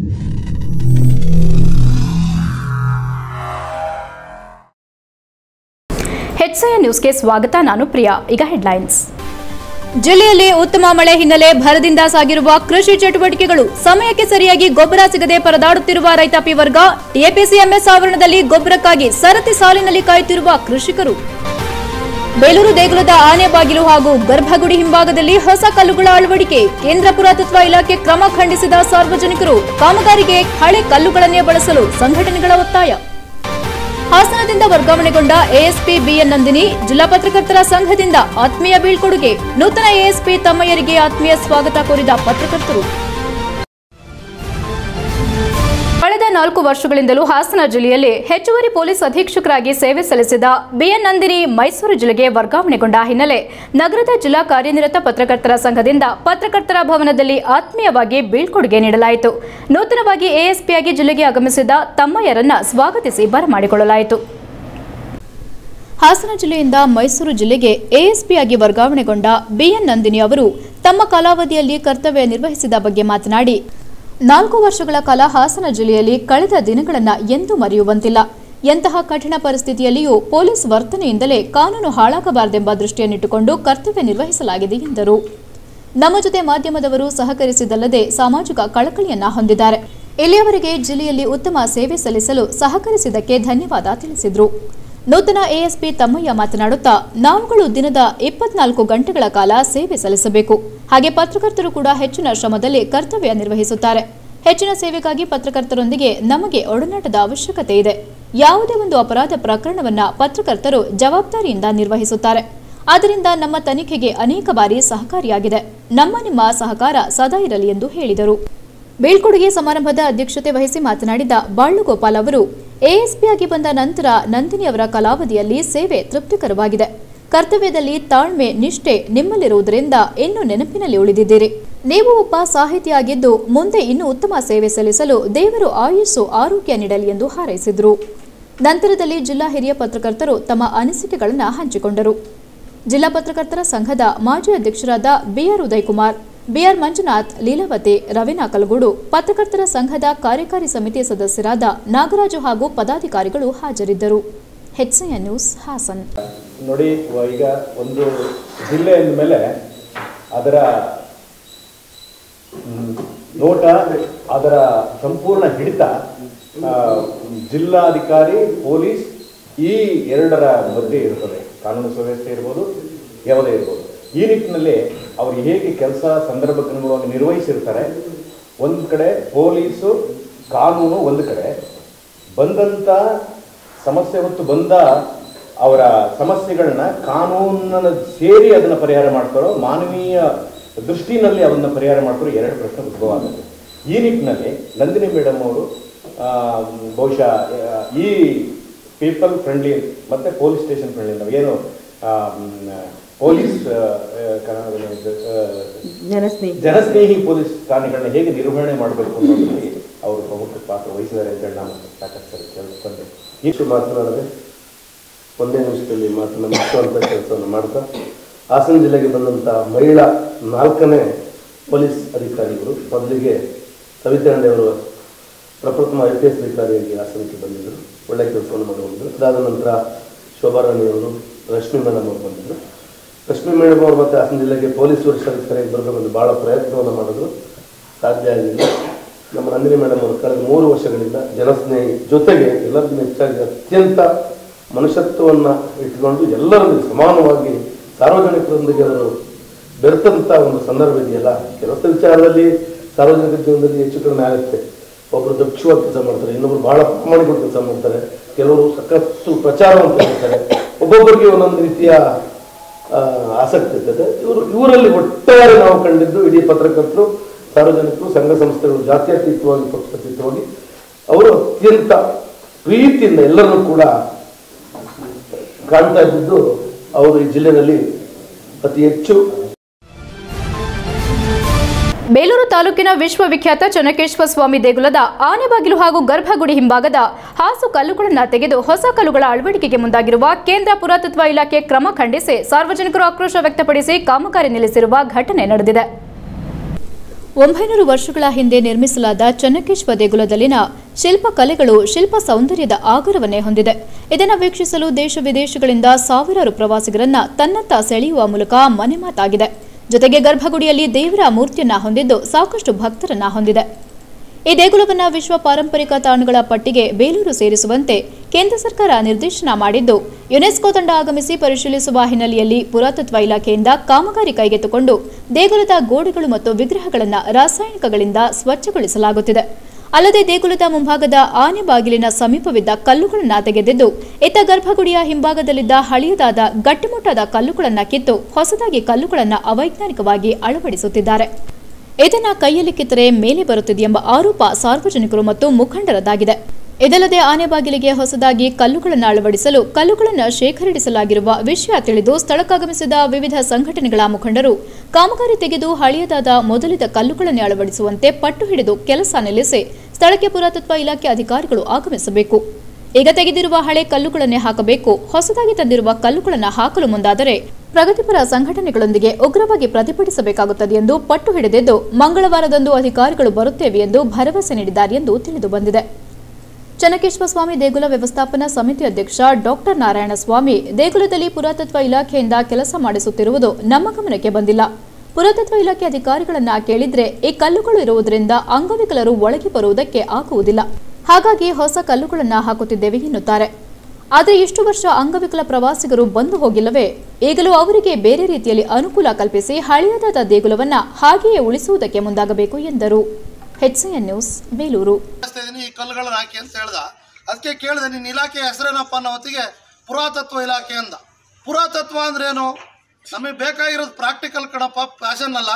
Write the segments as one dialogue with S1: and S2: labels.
S1: ಹೆಚ್ಐ ನ್ಯೂಸ್ಗೆ ಸ್ವಾಗತ ನಾನು ಪ್ರಿಯಾ ಈಗ ಹೆಡ್ಲೈನ್ಸ್
S2: ಜಿಲ್ಲೆಯಲ್ಲಿ ಉತ್ತಮ ಮಳೆ ಹಿನ್ನೆಲೆ ಭರದಿಂದ ಸಾಗಿರುವ ಕೃಷಿ ಚಟುವಟಿಕೆಗಳು ಸಮಯಕ್ಕೆ ಸರಿಯಾಗಿ ಗೊಬ್ಬರ ಸಿಗದೆ ಪರದಾಡುತ್ತಿರುವ ರೈತಾಪಿ ವರ್ಗ ಟಿಎಪಿಸಿಎಂಎಸ್ ಆವರಣದಲ್ಲಿ ಗೊಬ್ಬರಕ್ಕಾಗಿ ಸರತಿ ಸಾಲಿನಲ್ಲಿ ಕಾಯುತ್ತಿರುವ ಕೃಷಿಕರು ಬೇಲೂರು ದೇಗುಲದ ಆನೆ ಬಾಗಿಲು ಹಾಗೂ ಗರ್ಭಗುಡಿ ಹಿಂಭಾಗದಲ್ಲಿ ಹೊಸ ಕಲ್ಲುಗಳ ಅಳವಡಿಕೆ ಕೇಂದ್ರ ಪುರಾತತ್ವ ಇಲಾಖೆ ಕ್ರಮ ಖಂಡಿಸಿದ ಸಾರ್ವಜನಿಕರು ಕಾಮಗಾರಿಗೆ ಹಳೆ ಕಲ್ಲುಗಳನ್ನೇ ಬಳಸಲು ಸಂಘಟನೆಗಳ ಒತ್ತಾಯ ಹಾಸನದಿಂದ ವರ್ಗಾವಣೆಗೊಂಡ ಎಎಸ್ಪಿ ಬಿಎನ್ ನಂದಿನಿ ಜಿಲ್ಲಾ ಪತ್ರಕರ್ತರ ಸಂಘದಿಂದ ಆತ್ಮೀಯ ಬೀಳ್ಕೊಡುಗೆ ನೂತನ ಎಎಸ್ಪಿ ತಮ್ಮಯ್ಯರಿಗೆ ಆತ್ಮೀಯ ಸ್ವಾಗತ ಕೋರಿದ ಪತ್ರಕರ್ತರು
S1: ಕಳೆದ ನಾಲ್ಕು ವರ್ಷಗಳಿಂದಲೂ ಹಾಸನ ಜಿಲ್ಲೆಯಲ್ಲಿ ಹೆಚ್ಚುವರಿ ಪೊಲೀಸ್ ಅಧೀಕ್ಷಕರಾಗಿ ಸೇವೆ ಸಲ್ಲಿಸಿದ ಬಿಎನ್ ನಂದಿನಿ ಮೈಸೂರು ಜಿಲ್ಲೆಗೆ ವರ್ಗಾವಣೆಗೊಂಡ ಹಿನ್ನೆಲೆ ನಗರದ ಜಿಲ್ಲಾ ಕಾರ್ಯನಿರತ ಪತ್ರಕರ್ತರ ಸಂಘದಿಂದ ಪತ್ರಕರ್ತರ ಭವನದಲ್ಲಿ ಆತ್ಮೀಯವಾಗಿ ಬೀಳ್ಕೊಡುಗೆ ನೀಡಲಾಯಿತು ನೂತನವಾಗಿ ಎಎಸ್ಪಿಯಾಗಿ ಜಿಲ್ಲೆಗೆ ಆಗಮಿಸಿದ ತಮ್ಮಯ್ಯರನ್ನ ಸ್ವಾಗತಿಸಿ ಬರಮಾಡಿಕೊಳ್ಳಲಾಯಿತು
S2: ಹಾಸನ ಜಿಲ್ಲೆಯಿಂದ ಮೈಸೂರು ಜಿಲ್ಲೆಗೆ ಎಎಸ್ಪಿಯಾಗಿ ವರ್ಗಾವಣೆಗೊಂಡ ಬಿಎನ್ ನಂದಿನಿ ಅವರು ತಮ್ಮ ಕಾಲಾವಧಿಯಲ್ಲಿ ಕರ್ತವ್ಯ ನಿರ್ವಹಿಸಿದ ಬಗ್ಗೆ ಮಾತನಾಡಿ ನಾಲ್ಕು ವರ್ಷಗಳ ಕಾಲ ಹಾಸನ ಜಿಲ್ಲೆಯಲ್ಲಿ ಕಳೆದ ದಿನಗಳನ್ನು ಎಂದೂ ಮರೆಯುವಂತಿಲ್ಲ ಎಂತಹ ಕಠಿಣ ಪರಿಸ್ಥಿತಿಯಲ್ಲಿಯೂ ಪೊಲೀಸ್ ವರ್ತನೆಯಿಂದಲೇ ಕಾನೂನು ಹಾಳಾಗಬಾರದೆಂಬ ದೃಷ್ಟಿಯನ್ನಿಟ್ಟುಕೊಂಡು ಕರ್ತವ್ಯ ನಿರ್ವಹಿಸಲಾಗಿದೆ ಎಂದರು ನಮ್ಮ ಜೊತೆ ಮಾಧ್ಯಮದವರು ಸಹಕರಿಸಿದಲ್ಲದೆ ಸಾಮಾಜಿಕ ಕಳಕಳಿಯನ್ನ ಹೊಂದಿದ್ದಾರೆ ಇಲ್ಲಿಯವರೆಗೆ ಜಿಲ್ಲೆಯಲ್ಲಿ ಉತ್ತಮ ಸೇವೆ ಸಲ್ಲಿಸಲು ಸಹಕರಿಸಿದ್ದಕ್ಕೆ ಧನ್ಯವಾದ ತಿಳಿಸಿದರು ನೂತನ ಎಎಸ್ಪಿ ತಮ್ಮಯ್ಯ ಮಾತನಾಡುತ್ತಾ ನಾವುಗಳು ದಿನದ ಇಪ್ಪತ್ನಾಲ್ಕು ಗಂಟೆಗಳ ಕಾಲ ಸೇವೆ ಸಲ್ಲಿಸಬೇಕು ಹಾಗೆ ಪತ್ರಕರ್ತರು ಕೂಡ ಹೆಚ್ಚಿನ ಶ್ರಮದಲ್ಲಿ ಕರ್ತವ್ಯ ನಿರ್ವಹಿಸುತ್ತಾರೆ ಹೆಚ್ಚಿನ ಸೇವೆಗಾಗಿ ಪತ್ರಕರ್ತರೊಂದಿಗೆ ನಮಗೆ ಒಡನಾಟದ ಅವಶ್ಯಕತೆ ಇದೆ ಯಾವುದೇ ಒಂದು ಅಪರಾಧ ಪ್ರಕರಣವನ್ನ ಪತ್ರಕರ್ತರು ಜವಾಬ್ದಾರಿಯಿಂದ ನಿರ್ವಹಿಸುತ್ತಾರೆ ಆದ್ದರಿಂದ ನಮ್ಮ ತನಿಖೆಗೆ ಅನೇಕ ಬಾರಿ ಸಹಕಾರಿಯಾಗಿದೆ ನಮ್ಮ ನಿಮ್ಮ ಸಹಕಾರ ಸದಾ ಇರಲಿ ಎಂದು ಹೇಳಿದರು ಬೀಳ್ಕೊಡುಗೆ ಸಮಾರಂಭದ ಅಧ್ಯಕ್ಷತೆ ವಹಿಸಿ ಮಾತನಾಡಿದ ಬಾಳುಗೋಪಾಲ್ ಅವರು ಎಎಸ್ಪಿಯಾಗಿ ಬಂದ ನಂತರ ನಂದಿನಿ ಅವರ ಕಾಲಾವಧಿಯಲ್ಲಿ ಸೇವೆ ತೃಪ್ತಿಕರವಾಗಿದೆ ಕರ್ತವ್ಯದಲ್ಲಿ ತಾಳ್ಮೆ ನಿಷ್ಠೆ ನಿಮ್ಮಲ್ಲಿರುವುದರಿಂದ ಇನ್ನೂ ನೆನಪಿನಲ್ಲಿ ಉಳಿದಿದ್ದೀರಿ ನೀವು ಒಬ್ಬ ಸಾಹಿತಿಯಾಗಿದ್ದು ಮುಂದೆ ಇನ್ನೂ ಉತ್ತಮ ಸೇವೆ ಸಲ್ಲಿಸಲು ದೇವರು ಆಯುಸ್ಸು ಆರೋಗ್ಯ ನೀಡಲಿ ಎಂದು ಹಾರೈಸಿದರು ನಂತರದಲ್ಲಿ ಜಿಲ್ಲಾ ಹಿರಿಯ ಪತ್ರಕರ್ತರು ತಮ್ಮ ಅನಿಸಿಕೆಗಳನ್ನು ಹಂಚಿಕೊಂಡರು ಜಿಲ್ಲಾ ಪತ್ರಕರ್ತರ ಸಂಘದ ಮಾಜಿ ಅಧ್ಯಕ್ಷರಾದ ಬಿಆರ್ ಉದಯಕುಮಾರ್ ಬಿಆರ್ ಮಂಜುನಾಥ್ ಲೀಲಾವತಿ ರವೀನಾ ಕಲಗೂಡು ಪತ್ರಕರ್ತರ ಸಂಘದ ಕಾರ್ಯಕಾರಿ ಸಮಿತಿ ಸದಸ್ಯರಾದ ನಾಗರಾಜು ಹಾಗೂ ಪದಾಧಿಕಾರಿಗಳು ಹಾಜರಿದ್ದರು ಹೆಚ್ಎನ್ ನ್ಯೂಸ್ ಹಾಸನ್
S3: ನೋಡಿ ವ- ಈಗ ಒಂದು ಜಿಲ್ಲೆ ಅಂದಮೇಲೆ ಅದರ ಮ್, ನೋಟ ಅದರ ಸಂಪೂರ್ಣ ಹಿಡಿತ ಆ, ಜಿಲ್ಲಾಧಿಕಾರಿ ಪೊಲೀಸ್ ಈ ಎರಡರ ಮಧ್ಯೆ ಇರ್ತದೆ ಕಾನೂನು ಸುವ್ಯವಸ್ಥೆ ಇರ್ಬೋದು ಯಾವುದೇ ಇರ್ಬೋದು ಈ ನಿಟ್ಟಿನಲ್ಲಿ ಅವರು ಹೇಗೆ ಕೆಲಸ ಸಂದರ್ಭಕ್ಕನುಗುಣವಾಗಿ ನಿರ್ವಹಿಸಿರ್ತಾರೆ ಒಂದು ಕಡೆ ಪೊಲೀಸು ಕಾನೂನು ಒಂದು ಕಡೆ ಬಂದಂಥ ಸಮಸ್ಯೆ ಹೊತ್ತು ಬಂದ ಅವರ ಸಮಸ್ಯೆಗಳನ್ನ ಕಾನೂನನ್ನ ಸೇರಿ ಅದನ್ನ ಪರಿಹಾರ ಮಾಡ್ತಾರೋ ಮಾನವೀಯ ದೃಷ್ಟಿನಲ್ಲಿ ಅದನ್ನ ಪರಿಹಾರ ಮಾಡ್ತಾರೋ ಎರಡು ಪ್ರಶ್ನೆ ಉದ್ಭವ ಆಗುತ್ತೆ ಈ ನಿಟ್ಟಿನಲ್ಲಿ ನಂದಿನಿ ಮೇಡಮ್ ಅವರು ಆ, ಬಹುಶಃ ಆ, ಈ ಪೀಪಲ್ ಫ್ರೆಂಡ್ಲಿ ಮತ್ತೆ ಪೊಲೀಸ್ ಸ್ಟೇಷನ್ ಫ್ರೆಂಡ್ಲಿ ನಾವು ಏನು ಆ, ಮ್, ಪೊಲೀಸ್ ಆ, ಆ, ಕನ್ನಡದಲ್ಲಿ ಇದು, ಆ,
S4: ಜನಸ್ನೇಹಿ
S3: ಜನಸ್ನೇಹಿ ಪೊಲೀಸ್ ಠಾಣೆಗಳನ್ನ ಹೇಗೆ ನಿರ್ವಹಣೆ ಮಾಡಬೇಕು ಅನ್ನೋದ್ರಲ್ಲಿ ಅವರು ಪ್ರಮುಖ ಪಾತ್ರ ವಹಿಸಿದ್ದಾರೆ ಅಂತೇಳಿ ನಾನು ಸಾಕಷ್ಟು ಸರಿ ಕೇಳಿಸ್ಕೊಂಡೆ
S5: ಇಷ್ಟು ಮಾತನಾಡದೆ ಒಂದೇ ನಿಮಿಷದಲ್ಲಿ ಮಾತನ್ನು ಮುಚ್ಚುವಂಥ ಕೆಲಸವನ್ನು ಮಾಡ್ತಾ ಹಾಸನ ಜಿಲ್ಲೆಗೆ ಬಂದಂಥ ಮಹಿಳಾ ನಾಲ್ಕನೇ ಪೊಲೀಸ್ ಅಧಿಕಾರಿಗಳು ಮೊದಲಿಗೆ ಸವಿತಾ ಅವರು ಪ್ರಪ್ರಥಮ ಐ ಪಿ ಎಸ್ ಅಧಿಕಾರಿಯಾಗಿ ಹಾಸನಕ್ಕೆ ಬಂದಿದ್ದರು ಒಳ್ಳೆಯ ಕೆಲಸವನ್ನು ಮಾಡಿ ಹೋಗಿದ್ರು ಅದಾದ ನಂತರ ಶೋಭಾರಾಣಿಯವರು ರಶ್ಮಿ ಮೇಡಮ್ ಅವರು ಬಂದಿದ್ದರು ರಶ್ಮಿ ಮೇಡಮ್ ಅವರು ಮತ್ತೆ ಹಾಸನ ಜಿಲ್ಲೆಗೆ ಪೊಲೀಸ್ ವರಿಷ್ಠಾಧಿಕಾರಿಯಾಗಿ ಬರಬೇಕಂತ ಭಾಳ ಪ್ರಯತ್ನವನ್ನು ಮಾಡಿದ್ರು ಸಾಧ್ಯ ಆಗಿಲ್ಲ ನಮ್ಮ ನಂದಿನಿ ಮೇಡಮ್ ಅವರು ಕಳೆದ ಮೂರು ವರ್ಷಗಳಿಂದ ಜನಸ್ನೇಹಿ ಜೊತೆಗೆ ಎಲ್ಲರಿಗಿಂತ ಹೆಚ್ಚಾಗಿ ಅತ್ಯಂತ ಮನುಷ್ಯತ್ವವನ್ನು ಇಟ್ಕೊಂಡು ಎಲ್ಲರೊಂದಿಗೆ ಸಮಾನವಾಗಿ ಸಾರ್ವಜನಿಕರೊಂದಿಗೆ ಅವರು ಬೆರೆತಂಥ ಒಂದು ಸಂದರ್ಭ ಇದೆಯಲ್ಲ ಕೆಲಸ ವಿಚಾರದಲ್ಲಿ ಸಾರ್ವಜನಿಕ ಜೀವನದಲ್ಲಿ ಹೆಚ್ಚು ಕಡಿಮೆ ಆಗುತ್ತೆ ಒಬ್ಬರು ದಕ್ಷವಾಗಿ ಕೆಲಸ ಮಾಡ್ತಾರೆ ಇನ್ನೊಬ್ರು ಬಹಳ ಪ್ರಾಮಾಣಿಕ ಕೆಲಸ ಮಾಡ್ತಾರೆ ಕೆಲವರು ಸಾಕಷ್ಟು ಪ್ರಚಾರವಂತ ಇರ್ತಾರೆ ಒಬ್ಬೊಬ್ಬರಿಗೆ ಒಂದೊಂದು ರೀತಿಯ ಆ, ಆಸಕ್ತಿ ಇರ್ತದೆ ಇವರು ಇವರಲ್ಲಿ ಒಟ್ಟಾರೆ ನಾವು ಕಂಡಿದ್ದು ಇಡೀ ಪತ್ರಕರ್ತರು ಸಾರ್ವಜನಿಕರು ಸಂಘ ಸಂಸ್ಥೆಗಳು ಜಾತ್ಯತೀತವಾಗಿ ಪಕ್ಷಾತೀತವಾಗಿ ಅವರು ಅತ್ಯಂತ ಪ್ರೀತಿಯಿಂದ ಎಲ್ಲರನ್ನೂ ಕೂಡ ಕಾಣ್ತಾ ಇದ್ದಿದ್ದು ಅವರು ಈ ಜಿಲ್ಲೆಯಲ್ಲಿ ಅತಿ ಹೆಚ್ಚು
S1: ಬೇಲೂರು ತಾಲೂಕಿನ ವಿಶ್ವವಿಖ್ಯಾತ ಚನ್ನಕೇಶ್ವರ ಸ್ವಾಮಿ ದೇಗುಲದ ಆನೆಬಾಗಿಲು ಹಾಗೂ ಗರ್ಭಗುಡಿ ಹಿಂಭಾಗದ ಹಾಸು ಕಲ್ಲುಗಳನ್ನು ತೆಗೆದು ಹೊಸ ಕಲ್ಲುಗಳ ಅಳವಡಿಕೆಗೆ ಮುಂದಾಗಿರುವ ಕೇಂದ್ರ ಪುರಾತತ್ವ ಇಲಾಖೆ ಕ್ರಮ ಖಂಡಿಸಿ ಸಾರ್ವಜನಿಕರು ಆಕ್ರೋಶ ವ್ಯಕ್ತಪಡಿಸಿ ಕಾಮಗಾರಿ ನಿಲ್ಲಿಸಿರುವ ಘಟನೆ ನಡೆದಿದೆ
S2: ಒಂಬೈನೂರು ವರ್ಷಗಳ ಹಿಂದೆ ನಿರ್ಮಿಸಲಾದ ಚನ್ನಕೇಶ್ವ ದೇಗುಲದಲ್ಲಿನ ಶಿಲ್ಪಕಲೆಗಳು ಶಿಲ್ಪ ಸೌಂದರ್ಯದ ಆಗರವನ್ನೇ ಹೊಂದಿದೆ ಇದನ್ನು ವೀಕ್ಷಿಸಲು ದೇಶ ವಿದೇಶಗಳಿಂದ ಸಾವಿರಾರು ಪ್ರವಾಸಿಗರನ್ನ ತನ್ನತ್ತ ಸೆಳೆಯುವ ಮೂಲಕ ಮನೆಮಾತಾಗಿದೆ ಜೊತೆಗೆ ಗರ್ಭಗುಡಿಯಲ್ಲಿ ದೇವರ ಮೂರ್ತಿಯನ್ನ ಹೊಂದಿದ್ದು ಸಾಕಷ್ಟು ಭಕ್ತರನ್ನ ಹೊಂದಿದೆ ಈ ದೇಗುಲವನ್ನು ವಿಶ್ವ ಪಾರಂಪರಿಕ ತಾಣಗಳ ಪಟ್ಟಿಗೆ ಬೇಲೂರು ಸೇರಿಸುವಂತೆ ಕೇಂದ್ರ ಸರ್ಕಾರ ನಿರ್ದೇಶನ ಮಾಡಿದ್ದು ಯುನೆಸ್ಕೋ ತಂಡ ಆಗಮಿಸಿ ಪರಿಶೀಲಿಸುವ ಹಿನ್ನೆಲೆಯಲ್ಲಿ ಪುರಾತತ್ವ ಇಲಾಖೆಯಿಂದ ಕಾಮಗಾರಿ ಕೈಗೆತ್ತಿಕೊಂಡು ದೇಗುಲದ ಗೋಡೆಗಳು ಮತ್ತು ವಿಗ್ರಹಗಳನ್ನು ರಾಸಾಯನಿಕಗಳಿಂದ ಸ್ವಚ್ಛಗೊಳಿಸಲಾಗುತ್ತಿದೆ ಅಲ್ಲದೆ ದೇಗುಲದ ಮುಂಭಾಗದ ಆನೆ ಬಾಗಿಲಿನ ಸಮೀಪವಿದ್ದ ಕಲ್ಲುಗಳನ್ನು ತೆಗೆದಿದ್ದು ಇತ್ತ ಗರ್ಭಗುಡಿಯ ಹಿಂಭಾಗದಲ್ಲಿದ್ದ ಹಳೆಯದಾದ ಗಟ್ಟಿಮುಟ್ಟಾದ ಕಲ್ಲುಗಳನ್ನು ಕಿತ್ತು ಹೊಸದಾಗಿ ಕಲ್ಲುಗಳನ್ನು ಅವೈಜ್ಞಾನಿಕವಾಗಿ ಅಳವಡಿಸುತ್ತಿದ್ದಾರೆ ಇದನ್ನ ಕೈಯಲ್ಲಿ ಕಿತ್ತರೆ ಮೇಲೆ ಬರುತ್ತಿದೆ ಎಂಬ ಆರೋಪ ಸಾರ್ವಜನಿಕರು ಮತ್ತು ಮುಖಂಡರದ್ದಾಗಿದೆ ಇದಲ್ಲದೆ ಆನೆ ಬಾಗಿಲಿಗೆ ಹೊಸದಾಗಿ ಕಲ್ಲುಗಳನ್ನು ಅಳವಡಿಸಲು ಕಲ್ಲುಗಳನ್ನು ಶೇಖರಿಸಲಾಗಿರುವ ವಿಷಯ ತಿಳಿದು ಸ್ಥಳಕ್ಕಾಗಮಿಸಿದ ವಿವಿಧ ಸಂಘಟನೆಗಳ ಮುಖಂಡರು ಕಾಮಗಾರಿ ತೆಗೆದು ಹಳೆಯದಾದ ಮೊದಲಿದ ಕಲ್ಲುಗಳನ್ನು ಅಳವಡಿಸುವಂತೆ ಪಟ್ಟು ಹಿಡಿದು ಕೆಲಸ ನಿಲ್ಲಿಸಿ ಸ್ಥಳಕ್ಕೆ ಪುರಾತತ್ವ ಇಲಾಖೆ ಅಧಿಕಾರಿಗಳು ಆಗಮಿಸಬೇಕು ಈಗ ತೆಗೆದಿರುವ ಹಳೆ ಕಲ್ಲುಗಳನ್ನೇ ಹಾಕಬೇಕು ಹೊಸದಾಗಿ ತಂದಿರುವ ಕಲ್ಲುಗಳನ್ನು ಹಾಕಲು ಮುಂದಾದರೆ ಪ್ರಗತಿಪರ ಸಂಘಟನೆಗಳೊಂದಿಗೆ ಉಗ್ರವಾಗಿ ಪ್ರತಿಭಟಿಸಬೇಕಾಗುತ್ತದೆ ಎಂದು ಪಟ್ಟು ಹಿಡಿದಿದ್ದು ಮಂಗಳವಾರದಂದು ಅಧಿಕಾರಿಗಳು ಬರುತ್ತೇವೆ ಎಂದು ಭರವಸೆ ನೀಡಿದ್ದಾರೆ ಎಂದು ತಿಳಿದು ಬಂದಿದೆ ಚನ್ನಕೇಶ್ವರ ಸ್ವಾಮಿ ದೇಗುಲ ವ್ಯವಸ್ಥಾಪನಾ ಸಮಿತಿ ಅಧ್ಯಕ್ಷ ಡಾಕ್ಟರ್ ನಾರಾಯಣಸ್ವಾಮಿ ದೇಗುಲದಲ್ಲಿ ಪುರಾತತ್ವ ಇಲಾಖೆಯಿಂದ ಕೆಲಸ ಮಾಡಿಸುತ್ತಿರುವುದು ನಮ್ಮ ಗಮನಕ್ಕೆ ಬಂದಿಲ್ಲ ಪುರಾತತ್ವ ಇಲಾಖೆ ಅಧಿಕಾರಿಗಳನ್ನ ಕೇಳಿದ್ರೆ ಈ ಕಲ್ಲುಗಳು ಇರುವುದರಿಂದ ಅಂಗವಿಕಲರು ಒಳಗೆ ಬರುವುದಕ್ಕೆ ಆಗುವುದಿಲ್ಲ ಹಾಗಾಗಿ ಹೊಸ ಕಲ್ಲುಗಳನ್ನ ಹಾಕುತ್ತಿದ್ದೇವೆ ಎನ್ನುತ್ತಾರೆ ಆದರೆ ಇಷ್ಟು ವರ್ಷ ಅಂಗವಿಕಲ ಪ್ರವಾಸಿಗರು ಬಂದು ಹೋಗಿಲ್ಲವೇ ಈಗಲೂ ಅವರಿಗೆ ಬೇರೆ ರೀತಿಯಲ್ಲಿ ಅನುಕೂಲ ಕಲ್ಪಿಸಿ ಹಳೆಯದಾದ ದೇಗುಲವನ್ನ ಹಾಗೆಯೇ ಉಳಿಸುವುದಕ್ಕೆ ಮುಂದಾಗಬೇಕು ಎಂದರು ಹೆಚ್ಸಿಎನ್ ನ್ಯೂಸ್ ಬೇಲೂರು
S4: ಮಾಡ್ತಾ ಇದೀನಿ ಈ ಕಲ್ಲುಗಳನ್ನ ಹಾಕಿ ಅಂತ ಹೇಳ್ದ ಅದಕ್ಕೆ ಕೇಳಿದೆ ನಿನ್ನ ಇಲಾಖೆ ಹೆಸರೇನಪ್ಪ ಅನ್ನೋ ಹೊತ್ತಿಗೆ ಪುರಾತತ್ವ ಇಲಾಖೆ ಅಂದ ಪುರಾತತ್ವ ಅಂದ್ರೇನು ನಮಗೆ ಬೇಕಾಗಿರೋದು ಪ್ರಾಕ್ಟಿಕಲ್ ಕಣಪ್ಪ ಪ್ಯಾಷನ್ ಅಲ್ಲ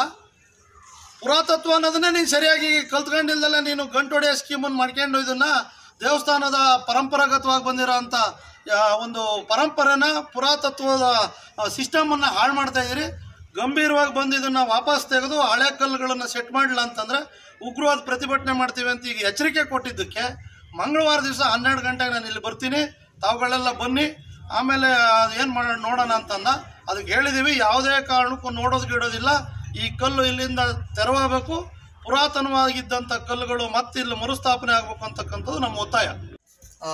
S4: ಪುರಾತತ್ವ ಅನ್ನೋದನ್ನೇ ನೀನು ಸರಿಯಾಗಿ ಕಲ್ತ್ಕೊಂಡಿಲ್ದಲ್ಲ ನೀನು ಗಂಟೊಡೆಯ ಸ್ಕೀಮನ್ನು ಮಾಡ್ಕೊಂಡು ಇದನ್ನ ದೇವಸ್ಥಾನದ ಪರಂಪರಾಗತವಾಗಿ ಬಂದಿರೋ ಅಂಥ ಒಂದು ಪರಂಪರೆನ ಪುರಾತತ್ವದ ಸಿಸ್ಟಮನ್ನು ಹಾಳು ಮಾಡ್ತಾ ಇದ್ದೀರಿ ಗಂಭೀರವಾಗಿ ಬಂದು ಇದನ್ನು ವಾಪಸ್ ತೆಗೆದು ಹಳೆ ಕಲ್ಲುಗಳನ್ನು ಸೆಟ್ ಮಾಡಲಿಲ್ಲ ಅಂತಂದರೆ ಉಗ್ರವಾದ ಪ್ರತಿಭಟನೆ ಮಾಡ್ತೀವಿ ಅಂತ ಈಗ ಎಚ್ಚರಿಕೆ ಕೊಟ್ಟಿದ್ದಕ್ಕೆ ಮಂಗಳವಾರ ದಿವಸ ಹನ್ನೆರಡು ಗಂಟೆಗೆ ನಾನು ಇಲ್ಲಿ ಬರ್ತೀನಿ ತಾವುಗಳೆಲ್ಲ ಬನ್ನಿ ಆಮೇಲೆ ಏನು ಮಾಡೋಣ ನೋಡೋಣ ಅಂತಂದ ಅದಕ್ಕೆ ಹೇಳಿದ್ದೀವಿ ಯಾವುದೇ ಕಾರಣಕ್ಕೂ ನೋಡೋದು ಗಿಡೋದಿಲ್ಲ ಈ ಕಲ್ಲು ಇಲ್ಲಿಂದ ತೆರವಾಗಬೇಕು ಪುರಾತನವಾಗಿದ್ದಂಥ ಕಲ್ಲುಗಳು ಮತ್ತೆ ಇಲ್ಲಿ ಮರುಸ್ಥಾಪನೆ ಆಗಬೇಕು ಅಂತಕ್ಕಂಥದ್ದು ನಮ್ಮ ಒತ್ತಾಯ
S6: ಆ,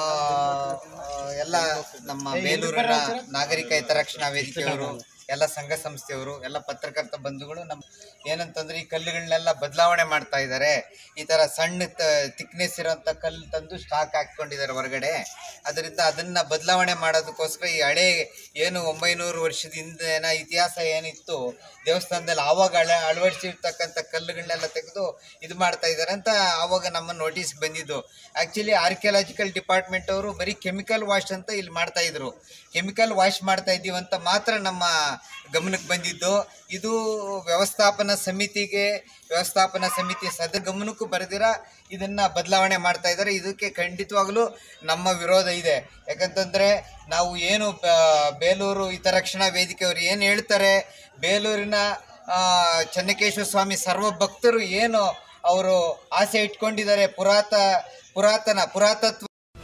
S6: ಎಲ್ಲ ನಮ್ಮ ಬೇಲೂರಿನ ನಾಗರಿಕ ಹಿತರಕ್ಷಣಾ ವೇದಿಕೆಯವರು ಎಲ್ಲ ಸಂಘ ಸಂಸ್ಥೆಯವರು ಎಲ್ಲ ಪತ್ರಕರ್ತ ಬಂಧುಗಳು ನಮ್ಮ ಏನಂತಂದ್ರೆ ಈ ಕಲ್ಲುಗಳನ್ನೆಲ್ಲ ಬದಲಾವಣೆ ಮಾಡ್ತಾ ಇದ್ದಾರೆ ಈ ಥರ ಸಣ್ಣ ತಿಕ್ನೆಸ್ ಇರೋಂಥ ಕಲ್ಲು ತಂದು ಸ್ಟಾಕ್ ಹಾಕ್ಕೊಂಡಿದ್ದಾರೆ ಹೊರಗಡೆ ಅದರಿಂದ ಅದನ್ನು ಬದಲಾವಣೆ ಮಾಡೋದಕ್ಕೋಸ್ಕರ ಈ ಹಳೆ ಏನು ಒಂಬೈನೂರು ವರ್ಷದ ಹಿಂದಿನ ಇತಿಹಾಸ ಏನಿತ್ತು ದೇವಸ್ಥಾನದಲ್ಲಿ ಆವಾಗ ಅಳ ಅಳವಡಿಸಿರ್ತಕ್ಕಂಥ ಕಲ್ಲುಗಳನ್ನೆಲ್ಲ ತೆಗೆದು ಇದು ಮಾಡ್ತಾ ಇದ್ದಾರೆ ಅಂತ ಆವಾಗ ನಮ್ಮ ನೋಟಿಸ್ ಬಂದಿದ್ದು ಆ್ಯಕ್ಚುಲಿ ಆರ್ಕಿಯಾಲಜಿಕಲ್ ಡಿಪಾರ್ಟ್ಮೆಂಟ್ ಅವರು ಬರೀ ಕೆಮಿಕಲ್ ವಾಶ್ ಅಂತ ಇಲ್ಲಿ ಮಾಡ್ತಾ ಇದ್ರು ಕೆಮಿಕಲ್ ವಾಶ್ ಮಾಡ್ತಾ ಇದ್ದೀವಿ ಅಂತ ಮಾತ್ರ ನಮ್ಮ ಗಮನಕ್ಕೆ ಬಂದಿದ್ದು ಇದು ವ್ಯವಸ್ಥಾಪನಾ ಸಮಿತಿಗೆ ವ್ಯವಸ್ಥಾಪನಾ ಸಮಿತಿ ಸದ ಗಮನಕ್ಕೂ ಬರೆದಿರ ಇದನ್ನು ಬದಲಾವಣೆ ಮಾಡ್ತಾ ಇದ್ದಾರೆ ಇದಕ್ಕೆ ಖಂಡಿತವಾಗಲೂ ನಮ್ಮ ವಿರೋಧ ಇದೆ ಯಾಕಂತಂದರೆ ನಾವು ಏನು ಬ- ಬೇಲೂರು ಹಿತರಕ್ಷಣಾ ವೇದಿಕೆಯವರು ಏನು ಹೇಳ್ತಾರೆ ಬೇಲೂರಿನ ಆ, ಚೆನ್ನಕೇಶ್ವರ ಸ್ವಾಮಿ ಸರ್ವ ಭಕ್ತರು ಏನು ಅವರು ಆಸೆ ಇಟ್ಕೊಂಡಿದ್ದಾರೆ ಪುರಾತ ಪುರಾತನ ಪುರಾತತ್ವ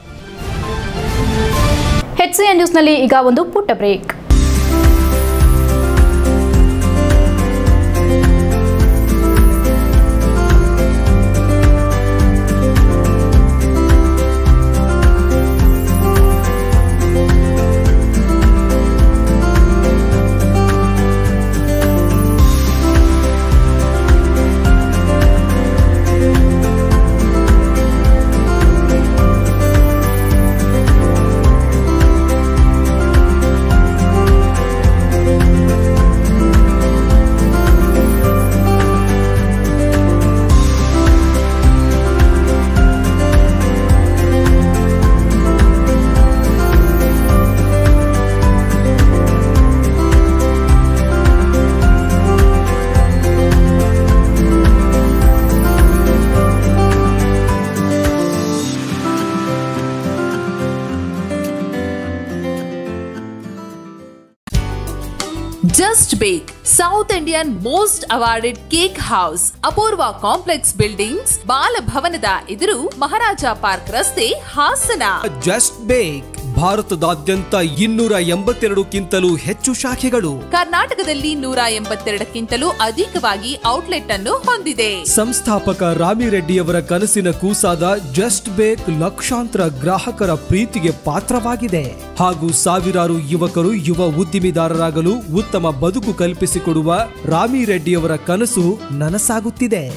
S1: ಹೆಚ್ಸಿಎನ್ ನ್ಯೂಸ್ನಲ್ಲಿ ಈಗ ಒಂದು ಪುಟ್ಟ break
S7: just bake south Indian most awarded cake house Apoorva complex buildings ಬಾಲಭವನದ ಎದುರು ಮಹಾರಾಜ ಪಾರ್ಕ್ ರಸ್ತೆ ಹಾಸನ
S8: ಜಸ್ಟ್ ಬೇಕ್ ಭಾರತದಾದ್ಯಂತ ಇನ್ನೂರ ಎಂಬತ್ತೆರಡುಕ್ಕಿಂತಲೂ ಹೆಚ್ಚು ಶಾಖೆಗಳು
S7: ಕರ್ನಾಟಕದಲ್ಲಿ ನೂರ ಎಂಬತ್ತೆರಡಕ್ಕಿಂತಲೂ ಅಧಿಕವಾಗಿ ಔಟ್ಲೆಟ್ ಅನ್ನು ಹೊಂದಿದೆ
S8: ಸಂಸ್ಥಾಪಕ ರಾಮಿರೆಡ್ಡಿಯವರ ಕನಸಿನ ಕೂಸಾದ ಜಸ್ಟ್ ಬೇಕ್ ಲಕ್ಷಾಂತರ ಗ್ರಾಹಕರ ಪ್ರೀತಿಗೆ ಪಾತ್ರವಾಗಿದೆ ಹಾಗೂ ಸಾವಿರಾರು ಯುವಕರು ಯುವ ಉದ್ದಿಮೆದಾರರಾಗಲು ಉತ್ತಮ ಬದುಕು ಕಲ್ಪಿಸಿಕೊಡುವ ರಾಮಿರೆಡ್ಡಿಯವರ ಕನಸು ನನಸಾಗುತ್ತಿದೆ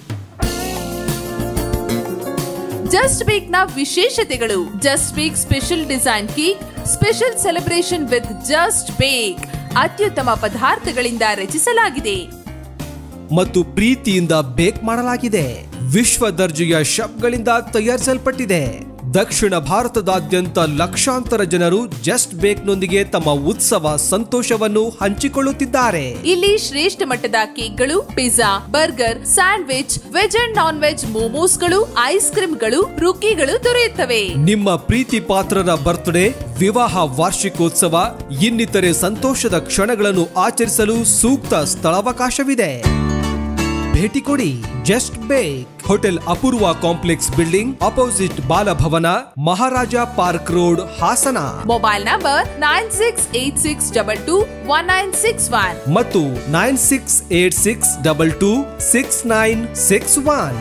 S7: ಜಸ್ಟ್ ಬೇಕ್ ನ ವಿಶೇಷತೆಗಳು just bake special design cake special celebration with just bake ಅತ್ಯುತ್ತಮ ಪದಾರ್ಥಗಳಿಂದ ರಚಿಸಲಾಗಿದೆ
S8: ಮತ್ತು ಪ್ರೀತಿಯಿಂದ ಬೇಕ್ ಮಾಡಲಾಗಿದೆ ವಿಶ್ವ ದರ್ಜೆಯ ಶಬ್ಗಳಿಂದ ತಯಾರಿಸಲ್ಪಟ್ಟಿದೆ ದಕ್ಷಿಣ ಭಾರತದಾದ್ಯಂತ ಲಕ್ಷಾಂತರ ಜನರು ಜಸ್ಟ್ ಬೇಕ್ನೊಂದಿಗೆ ತಮ್ಮ ಉತ್ಸವ ಸಂತೋಷವನ್ನು ಹಂಚಿಕೊಳ್ಳುತ್ತಿದ್ದಾರೆ
S7: ಇಲ್ಲಿ ಶ್ರೇಷ್ಠ ಮಟ್ಟದ ಕೇಕ್ಗಳು pizza burger sandwich veg and non veg ಮೋಮೋಸ್ಗಳು ಐಸ್ ಕ್ರೀಮ್ಗಳು ರುಕ್ಕಿಗಳು ದೊರೆಯುತ್ತವೆ
S8: ನಿಮ್ಮ ಪ್ರೀತಿ ಪಾತ್ರರ ಬರ್ತ್ಡೇ ವಿವಾಹ ವಾರ್ಷಿಕೋತ್ಸವ ಇನ್ನಿತರೆ ಸಂತೋಷದ ಕ್ಷಣಗಳನ್ನು ಆಚರಿಸಲು ಸೂಕ್ತ ಸ್ಥಳಾವಕಾಶವಿದೆ ಭೇಟಿ ಕೊಡಿ just bake hotel Apoorva complex building opposite Balabhavana Maharaja park road Hassan
S7: mobile number nine six eight six double two one nine six one
S8: ಮತ್ತು nine six eight six double two six nine six one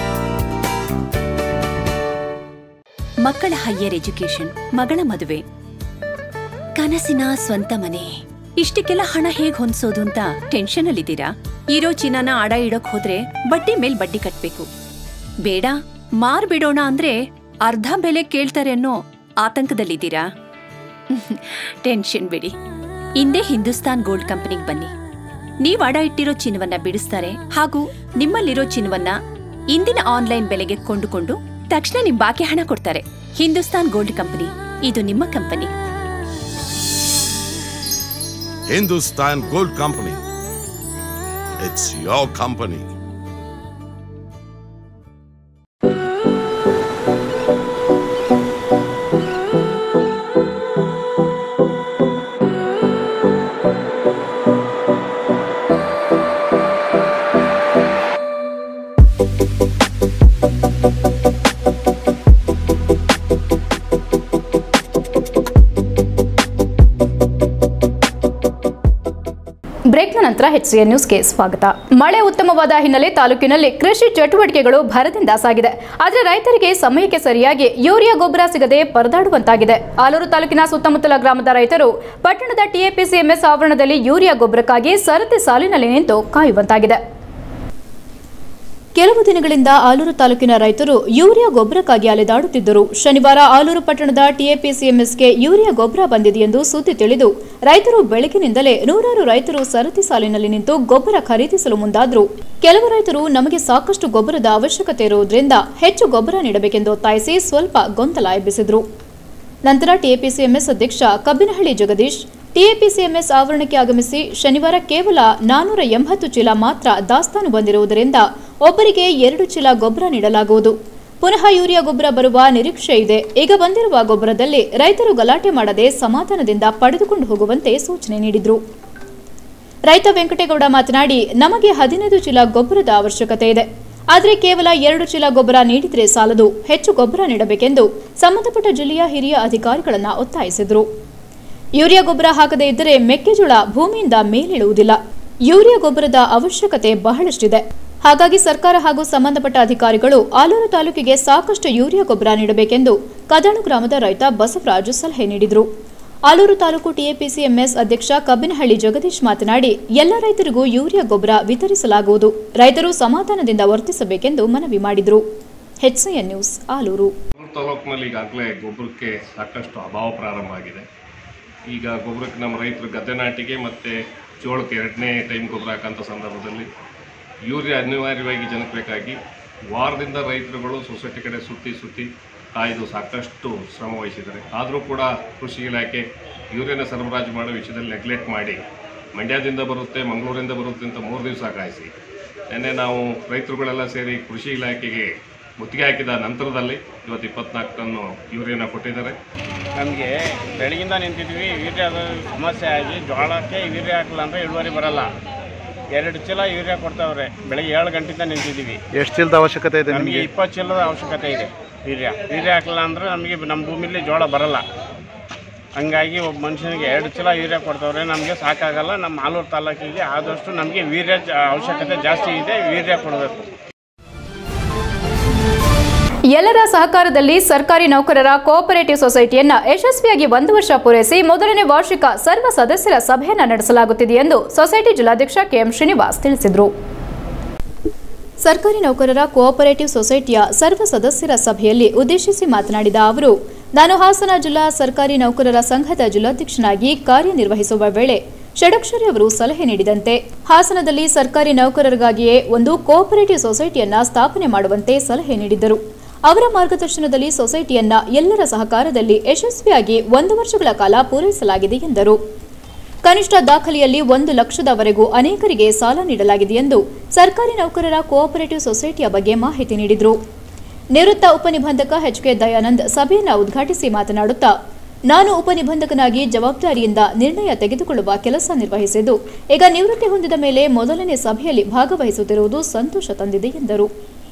S9: ಮಕ್ಕಳ ಹೈಯರ್ ಎಜುಕೇಶನ್ ಮಗಳ ಮದುವೆ ಕನಸಿನ ಸ್ವಂತ ಮನೆ ಇಷ್ಟಕ್ಕೆಲ್ಲ ಹಣ ಹೇಗ್ ಹೊಂದ್ಸೋದು ಅಂತ ಟೆನ್ಷನ್ ಅಲ್ಲಿದ್ದೀರಾ ಇರೋ ಚಿನ್ನನ ಅಡ ಇಡೋಕ್ ಹೋದ್ರೆ ಬಡ್ಡಿ ಮೇಲ್ ಬಡ್ಡಿ ಕಟ್ಬೇಕು ಬೇಡ ಮಾರ್ಬಿಡೋಣ ಅಂದ್ರೆ ಅರ್ಧ ಬೆಲೆ ಕೇಳ್ತಾರೆ ಅನ್ನೋ ಆತಂಕದಲ್ಲಿದ್ದೀರಾ ಟೆನ್ಷನ್ ಬಿಡಿ ಹಿಂದೆ ಹಿಂದೂಸ್ತಾನ್ ಗೋಲ್ಡ್ ಕಂಪನಿಗೆ ಬನ್ನಿ ನೀವ್ ಅಡ ಇಟ್ಟಿರೋ ಚಿನ್ನವನ್ನ ಬಿಡಿಸ್ತಾರೆ ಹಾಗೂ ನಿಮ್ಮಲ್ಲಿರೋ ಚಿನ್ನವನ್ನ ಇಂದಿನ ಆನ್ಲೈನ್ ಬೆಲೆಗೆ ಕೊಂಡುಕೊಂಡು ತಕ್ಷಣ ನಿಮ್ ಬಾಕಿ ಹಣ ಕೊಡ್ತಾರೆ ಹಿಂದೂಸ್ತಾನ್ ಗೋಲ್ಡ್ ಕಂಪನಿ ಇದು ನಿಮ್ಮ company
S10: Hindustan Gold Company. It's your company.
S1: ಬ್ರೇಕ್ನ ನಂತರ ಎಚ್ಸಿಎನ್ ನ್ಯೂಸ್ಗೆ ಸ್ವಾಗತ ಮಳೆ ಉತ್ತಮವಾದ ಹಿನ್ನೆಲೆ ತಾಲೂಕಿನಲ್ಲಿ ಕೃಷಿ ಚಟುವಟಿಕೆಗಳು ಭರದಿಂದ ಸಾಗಿದೆ ಆದರೆ ರೈತರಿಗೆ ಸಮಯಕ್ಕೆ ಸರಿಯಾಗಿ ಯೂರಿಯಾ ಗೊಬ್ಬರ ಸಿಗದೆ ಪರದಾಡುವಂತಾಗಿದೆ ಆಲೂರು ತಾಲೂಕಿನ ಸುತ್ತಮುತ್ತಲ ಗ್ರಾಮದ ರೈತರು ಪಟ್ಟಣದ ಟಿಎಪಿಸಿಎಂಎಸ್ ಆವರಣದಲ್ಲಿ ಯೂರಿಯಾ ಗೊಬ್ಬರಕ್ಕಾಗಿ ಸರತಿ ಸಾಲಿನಲ್ಲಿ ನಿಂತು ಕಾಯುವಂತಾಗಿದೆ
S2: ಕೆಲವು ದಿನಗಳಿಂದ ಆಲೂರು ತಾಲೂಕಿನ ರೈತರು ಯೂರಿಯಾ ಗೊಬ್ಬರಕ್ಕಾಗಿ ಅಲೆದಾಡುತ್ತಿದ್ದರು ಶನಿವಾರ ಆಲೂರು ಪಟ್ಟಣದ ಟಿಎಪಿಸಿಎಂಎಸ್ಗೆ ಯೂರಿಯಾ ಗೊಬ್ಬರ ಬಂದಿದೆ ಎಂದು ಸುದ್ದಿ ತಿಳಿದು ರೈತರು ಬೆಳಗಿನಿಂದಲೇ ನೂರಾರು ರೈತರು ಸರತಿ ಸಾಲಿನಲ್ಲಿ ನಿಂತು ಗೊಬ್ಬರ ಖರೀದಿಸಲು ಮುಂದಾದ್ರು ಕೆಲವು ರೈತರು ನಮಗೆ ಸಾಕಷ್ಟು ಗೊಬ್ಬರದ ಅವಶ್ಯಕತೆ ಇರುವುದರಿಂದ ಹೆಚ್ಚು ಗೊಬ್ಬರ ನೀಡಬೇಕೆಂದು ಒತ್ತಾಯಿಸಿ ಸ್ವಲ್ಪ ಗೊಂದಲ ಎಬ್ಬಿಸಿದ್ರು ನಂತರ ಟಿಎಪಿಸಿಎಂಎಸ್ ಅಧ್ಯಕ್ಷ ಕಬ್ಬಿನಹಳ್ಳಿ ಜಗದೀಶ್ ಟಿಎಪಿಸಿಎಂಎಸ್ ಆವರಣಕ್ಕೆ ಆಗಮಿಸಿ ಶನಿವಾರ ಕೇವಲ ನಾನೂರ ಎಂಬತ್ತು ಚೀಲ ಮಾತ್ರ ದಾಸ್ತಾನು ಬಂದಿರುವುದರಿಂದ ಒಬ್ಬರಿಗೆ ಎರಡು ಚೀಲ ಗೊಬ್ಬರ ನೀಡಲಾಗುವುದು ಪುನಃ ಯೂರಿಯಾ ಗೊಬ್ಬರ ಬರುವ ನಿರೀಕ್ಷೆ ಇದೆ ಈಗ ಬಂದಿರುವ ಗೊಬ್ಬರದಲ್ಲಿ ರೈತರು ಗಲಾಟೆ ಮಾಡದೆ ಸಮಾಧಾನದಿಂದ ಪಡೆದುಕೊಂಡು ಹೋಗುವಂತೆ ಸೂಚನೆ ನೀಡಿದರು ರೈತ ವೆಂಕಟೇಗೌಡ ಮಾತನಾಡಿ ನಮಗೆ ಹದಿನೈದು ಚೀಲ ಗೊಬ್ಬರದ ಅವಶ್ಯಕತೆ ಇದೆ ಆದರೆ ಕೇವಲ ಎರಡು ಚೀಲ ಗೊಬ್ಬರ ನೀಡಿದರೆ ಸಾಲದು ಹೆಚ್ಚು ಗೊಬ್ಬರ ನೀಡಬೇಕೆಂದು ಸಂಬಂಧಪಟ್ಟ ಜಿಲ್ಲೆಯ ಹಿರಿಯ ಅಧಿಕಾರಿಗಳನ್ನ ಒತ್ತಾಯಿಸಿದರು ಯೂರಿಯಾ ಗೊಬ್ಬರ ಹಾಕದೇ ಇದ್ದರೆ ಮೆಕ್ಕೆಜೋಳ ಭೂಮಿಯಿಂದ ಮೇಲೇಳುವುದಿಲ್ಲ ಯೂರಿಯಾ ಗೊಬ್ಬರದ ಅವಶ್ಯಕತೆ ಬಹಳಷ್ಟಿದೆ ಹಾಗಾಗಿ ಸರ್ಕಾರ ಹಾಗೂ ಸಂಬಂಧಪಟ್ಟ ಅಧಿಕಾರಿಗಳು ಆಲೂರು ತಾಲೂಕಿಗೆ ಸಾಕಷ್ಟು ಯೂರಿಯಾ ಗೊಬ್ಬರ ನೀಡಬೇಕೆಂದು ಕದಾಣು ಗ್ರಾಮದ ರೈತ ಬಸವರಾಜು ಸಲಹೆ ನೀಡಿದರು ಆಲೂರು ತಾಲೂಕು ಟಿಎಪಿಸಿಎಂಎಸ್ ಅಧ್ಯಕ್ಷ ಕಬ್ಬಿನಹಳ್ಳಿ ಜಗದೀಶ್ ಮಾತನಾಡಿ ಎಲ್ಲ ರೈತರಿಗೂ ಯೂರಿಯಾ ಗೊಬ್ಬರ ವಿತರಿಸಲಾಗುವುದು ರೈತರು ಸಮಾಧಾನದಿಂದ ವರ್ತಿಸಬೇಕೆಂದು ಮನವಿ ಮಾಡಿದರು ಎಚ್ಸಿಎನ್ ನ್ಯೂಸ್ ಆಲೂರು
S11: ಮೂರು ತಾಲೂಕಿನಲ್ಲಿ ಈಗಾಗಲೇ ಗೊಬ್ಬರಕ್ಕೆ ಸಾಕಷ್ಟು ಅಭಾವ ಪ್ರಾರಂಭ ಆಗಿದೆ ಈಗ ಗೊಬ್ಬರಕ್ಕೆ ನಮ್ಮ ರೈತರು ಗದ್ದೆ ನಾಟಿಗೆ ಮತ್ತು ಜೋಳಕ್ಕೆ ಎರಡನೇ ಟೈಮ್ ಗೊಬ್ಬರ ಹಾಕೋಂಥ ಸಂದರ್ಭದಲ್ಲಿ ಯೂರಿಯಾ ಅನಿವಾರ್ಯವಾಗಿ ಜನಕ್ಕೆ ಬೇಕಾಗಿ ವಾರದಿಂದ ರೈತರುಗಳು ಸೊಸೈಟಿ ಕಡೆ ಸುತ್ತಿ ಸುತ್ತಿ ಕಾಯ್ದು ಸಾಕಷ್ಟು ಶ್ರಮ ವಹಿಸಿದ್ದಾರೆ ಆದರೂ ಕೂಡ ಕೃಷಿ ಇಲಾಖೆ ಯೂರಿಯಾನ ಸರಬರಾಜು ಮಾಡೋ ವಿಷಯದಲ್ಲಿ ನೆಗ್ಲೆಕ್ಟ್ ಮಾಡಿ ಮಂಡ್ಯದಿಂದ ಬರುತ್ತೆ ಮಂಗಳೂರಿಂದ ಬರುತ್ತೆ ಅಂತ ಮೂರು ದಿವಸ ಕಾಯಿಸಿ ನಿನ್ನೆ ನಾವು ರೈತರುಗಳೆಲ್ಲ ಸೇರಿ ಕೃಷಿ ಇಲಾಖೆಗೆ ಮುತ್ತಿಗೆ ಹಾಕಿದ ನಂತರದಲ್ಲಿ ಇವತ್ತು ಇಪ್ಪತ್ನಾಲ್ಕು ಟನ್ನು ಯೂರಿಯಾನ ಕೊಟ್ಟಿದ್ದಾರೆ
S12: ನಮಗೆ ಬೆಳಗಿಂದ ನಿಂತಿದ್ವಿ ಯೂರಿಯಾದ ಸಮಸ್ಯೆ ಆಗಿ ಜೋಳಕ್ಕೆ ಯೂರಿಯಾ ಹಾಕಲ್ಲ ಅಂದರೆ ಇಳುವರಿ ಬರಲ್ಲ ಎರಡು ಚೀಲ ಯೂರಿಯಾ ಕೊಡ್ತಾವ್ರೆ ಬೆಳಗ್ಗೆ ಏಳು ಗಂಟೆಯಿಂದ ನಿಂತಿದ್ದೀವಿ
S13: ಎಷ್ಟು ಚೀಲದ ಅವಶ್ಯಕತೆ ಇದೆ
S12: ನಮಗೆ
S13: ನಿಮಗೆ
S12: ಇಪ್ಪತ್ತು ಚೀಲದ ಅವಶ್ಯಕತೆ ಇದೆ ಯೂರಿಯಾ ಯೂರಿಯಾ ಹಾಕಲ್ಲ ಅಂದ್ರೆ ನಮಗೆ ನಮ್ಮ ಭೂಮಿಲಿ ಜೋಳ ಬರಲ್ಲ ಹಂಗಾಗಿ ಒಬ್ಬ ಮನುಷ್ಯನಿಗೆ ಎರಡು ಚೀಲ ಯೂರಿಯಾ ಕೊಡ್ತವ್ರೆ ನಮಗೆ ಸಾಕಾಗಲ್ಲ ನಮ್ಮ ಮಾಲೂರು ತಾಲೂಕಿಗೆ ಆದಷ್ಟು ನಮಗೆ ವೀರ್ಯ ಜ- ಅವಶ್ಯಕತೆ ಜಾಸ್ತಿ ಇದೆ ವೀರ್ಯ ಕೊಡಬೇಕು
S1: ಎಲ್ಲರ ಸಹಕಾರದಲ್ಲಿ ಸರ್ಕಾರಿ ನೌಕರರ ಕೋಆಪರೇಟಿವ್ ಸೊಸೈಟಿಯನ್ನ ಯಶಸ್ವಿಯಾಗಿ ಒಂದು ವರ್ಷ ಪೂರೈಸಿ ಮೊದಲನೇ ವಾರ್ಷಿಕ ಸರ್ವ ಸದಸ್ಯರ ಸಭೆಯನ್ನ ನಡೆಸಲಾಗುತ್ತಿದೆ ಎಂದು ಸೊಸೈಟಿ ಜಿಲ್ಲಾಧ್ಯಕ್ಷ ಕೆಎಂ ಶ್ರೀನಿವಾಸ್ ತಿಳಿಸಿದರು
S2: ಸರ್ಕಾರಿ ನೌಕರರ ಕೋಆಪರೇಟಿವ್ ಸೊಸೈಟಿಯ ಸರ್ವ ಸದಸ್ಯರ ಸಭೆಯಲ್ಲಿ ಉದ್ದೇಶಿಸಿ ಮಾತನಾಡಿದ ಅವರು ನಾನು ಹಾಸನ ಜಿಲ್ಲಾ ಸರ್ಕಾರಿ ನೌಕರರ ಸಂಘದ ಜಿಲ್ಲಾಧ್ಯಕ್ಷನಾಗಿ ಕಾರ್ಯನಿರ್ವಹಿಸುವ ವೇಳೆ ಷಡಕ್ಷರಿ ಅವರು ಸಲಹೆ ನೀಡಿದಂತೆ ಹಾಸನದಲ್ಲಿ ಸರ್ಕಾರಿ ನೌಕರರಿಗಾಗಿಯೇ ಒಂದು ಕೋಆಪರೇಟಿವ್ ಸೊಸೈಟಿಯನ್ನ ಸ್ಥಾಪನೆ ಮಾಡುವಂತೆ ಸಲಹೆ ನೀಡಿದ್ದರು ಅವರ ಮಾರ್ಗದರ್ಶನದಲ್ಲಿ ಸೊಸೈಟಿಯನ್ನ ಎಲ್ಲರ ಸಹಕಾರದಲ್ಲಿ ಯಶಸ್ವಿಯಾಗಿ ಒಂದು ವರ್ಷಗಳ ಕಾಲ ಪೂರೈಸಲಾಗಿದೆ ಎಂದರು ಕನಿಷ್ಠ ದಾಖಲೆಯಲ್ಲಿ ಒಂದು ಲಕ್ಷದವರೆಗೂ ಅನೇಕರಿಗೆ ಸಾಲ ನೀಡಲಾಗಿದೆ ಎಂದು ಸರ್ಕಾರಿ ನೌಕರರ ಕೋಆಪರೇಟಿವ್ ಸೊಸೈಟಿಯ ಬಗ್ಗೆ ಮಾಹಿತಿ ನೀಡಿದರು ನಿವೃತ್ತ ಉಪನಿಬಂಧಕ ಎಚ್ ಕೆ ದಯಾನಂದ್ ಸಭೆಯನ್ನು ಉದ್ಘಾಟಿಸಿ ಮಾತನಾಡುತ್ತಾ ನಾನು ಉಪನಿಬಂಧಕನಾಗಿ ಜವಾಬ್ದಾರಿಯಿಂದ ನಿರ್ಣಯ ತೆಗೆದುಕೊಳ್ಳುವ ಕೆಲಸ ನಿರ್ವಹಿಸಿದ್ದು ಈಗ ನಿವೃತ್ತಿ ಹೊಂದಿದ ಮೇಲೆ ಮೊದಲನೇ ಸಭೆಯಲ್ಲಿ ಭಾಗವಹಿಸುತ್ತಿರುವುದು ಸಂತೋಷ ತಂದಿದೆ ಎಂದರು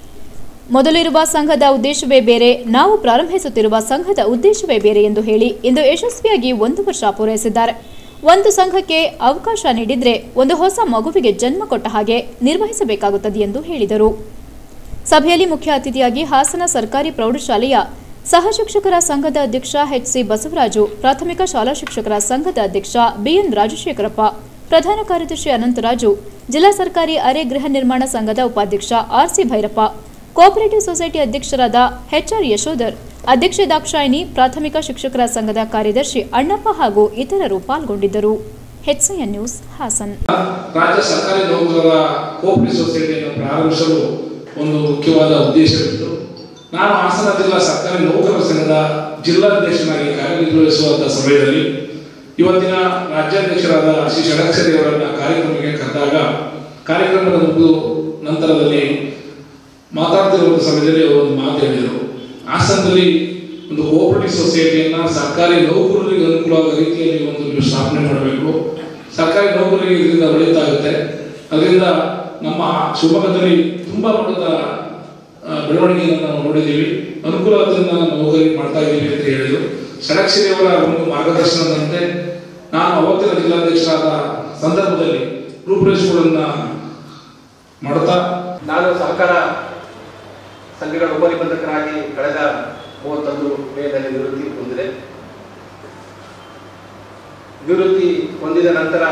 S2: ಮೊದಲಿರುವ ಸಂಘದ ಉದ್ದೇಶವೇ ಬೇರೆ ನಾವು ಪ್ರಾರಂಭಿಸುತ್ತಿರುವ ಸಂಘದ ಉದ್ದೇಶವೇ ಬೇರೆ ಎಂದು ಹೇಳಿ ಇಂದು ಯಶಸ್ವಿಯಾಗಿ ಒಂದು ವರ್ಷ ಪೂರೈಸಿದ್ದಾರೆ ಒಂದು ಸಂಘಕ್ಕೆ ಅವಕಾಶ ನೀಡಿದ್ರೆ ಒಂದು ಹೊಸ ಮಗುವಿಗೆ ಜನ್ಮ ಕೊಟ್ಟ ಹಾಗೆ ನಿರ್ವಹಿಸಬೇಕಾಗುತ್ತದೆ ಎಂದು ಹೇಳಿದರು ಸಭೆಯಲ್ಲಿ ಮುಖ್ಯ ಅತಿಥಿಯಾಗಿ ಹಾಸನ ಸರ್ಕಾರಿ ಪ್ರೌಢಶಾಲೆಯ ಸಹ ಶಿಕ್ಷಕರ ಸಂಘದ ಅಧ್ಯಕ್ಷ ಎಚ್ ಸಿ ಬಸವರಾಜು ಪ್ರಾಥಮಿಕ ಶಾಲಾ ಶಿಕ್ಷಕರ ಸಂಘದ ಅಧ್ಯಕ್ಷ ಬಿಎನ್ ರಾಜಶೇಖರಪ್ಪ ಪ್ರಧಾನ ಕಾರ್ಯದರ್ಶಿ ಅನಂತರಾಜು ಜಿಲ್ಲಾ ಸರ್ಕಾರಿ ಅರೆ ಗೃಹ ನಿರ್ಮಾಣ ಸಂಘದ ಉಪಾಧ್ಯಕ್ಷ ಆರ್ಸಿ ಭೈರಪ್ಪ ಕೋಆಪರೇಟಿವ್ ಸೊಸೈಟಿ ಅಧ್ಯಕ್ಷರಾದ ಎಚ್ಆರ್ ಯಶೋಧರ್ ಅಧ್ಯಕ್ಷೆ ದಾಕ್ಷಾಯಿನಿ ಪ್ರಾಥಮಿಕ ಶಿಕ್ಷಕರ ಸಂಘದ ಕಾರ್ಯದರ್ಶಿ ಅಣ್ಣಪ್ಪ ಹಾಗೂ ಇತರರು ಪಾಲ್ಗೊಂಡಿದ್ದರು ಹೆಚ್ಸಿಎನ್ ನ್ಯೂಸ್ ಹಾಸನ್
S13: ರಾಜ್ಯ ಸರ್ಕಾರಿ ನೌಕರರ ಕೋಪರೇಟಿವ್ ಸೊಸೈಟಿಯನ್ನು ಪ್ರಾರಂಭಿಸಲು ಒಂದು ಮುಖ್ಯವಾದ ಉದ್ದೇಶವಿತ್ತು ನಾನು ಹಾಸನ ಜಿಲ್ಲಾ ಸರ್ಕಾರಿ ನೌಕರರ ಸಂಘದ ಜಿಲ್ಲಾಧ್ಯಕ್ಷನಾಗಿ ಕಾರ್ಯನಿರ್ವಹಿಸುವಂತಹ ಸಮಯದಲ್ಲಿ ಇವತ್ತಿನ ರಾಜ್ಯಾಧ್ಯಕ್ಷರಾದ ಶ್ರೀ ಷಡಕ್ಷರಿ ಅವರನ್ನ ಕಾರ್ಯಕ್ರಮಕ್ಕೆ ಕರೆದಾಗ ಕಾರ್ಯಕ್ರಮದ ಮುಗಿದು ನಂತರದಲ್ಲಿ ಮಾತಾಡ್ತಿರುವ ಸಮಯದಲ್ಲಿ ಅವರು ಒಂದು ಮಾತು ಹೇಳಿದರು ಹಾಸನದಲ್ಲಿ ಒಂದು ಕೋಆಪರೇಟಿವ್ ಸೊಸೈಟಿಯನ್ನ ಸರ್ಕಾರಿ ನೌಕರರಿಗೆ ಅನುಕೂಲವಾದ ರೀತಿಯಲ್ಲಿ ಒಂದು ನೀವು ಸ್ಥಾಪನೆ ಮಾಡಬೇಕು ಸರ್ಕಾರಿ ನೌಕರರಿಗೆ ಇದರಿಂದ ಒಳಿತಾಗುತ್ತೆ ಅದರಿಂದ ನಮ್ಮ ಶಿವಮೊಗ್ಗದಲ್ಲಿ ತುಂಬಾ ಮಟ್ಟದ ಆ, ಬೆಳವಣಿಗೆಯನ್ನು ನಾವು ನೋಡಿದ್ದೀವಿ ಅನುಕೂಲದಿಂದ ನಾವು ನೌಕರಿಗೆ ಮಾಡ್ತಾ ಇದ್ದೀವಿ ಅಂತ ಹೇಳಿದರು ಷಡಕ್ಷರಿ ಅವರ ಒಂದು ಮಾರ್ಗದರ್ಶನದಂತೆ ನಾನು ಅವತ್ತಿನ ಜಿಲ್ಲಾಧ್ಯಕ್ಷರಾದ ಸಂದರ್ಭದಲ್ಲಿ ರೂಪುರೇಷೆಗಳನ್ನ ಮಾಡುತ್ತಾ
S3: ನಾನು ಸಹಕಾರ ಸಂಘಗಳ ಉಪನಿಬಂಧಕರಾಗಿ ಕಳೆದ ಮೂವತ್ತೊಂದು ಮೇನಲ್ಲಿ ನಿವೃತ್ತಿ ಹೊಂದಿದೆ ನಿವೃತ್ತಿ ಹೊಂದಿದ ನಂತರ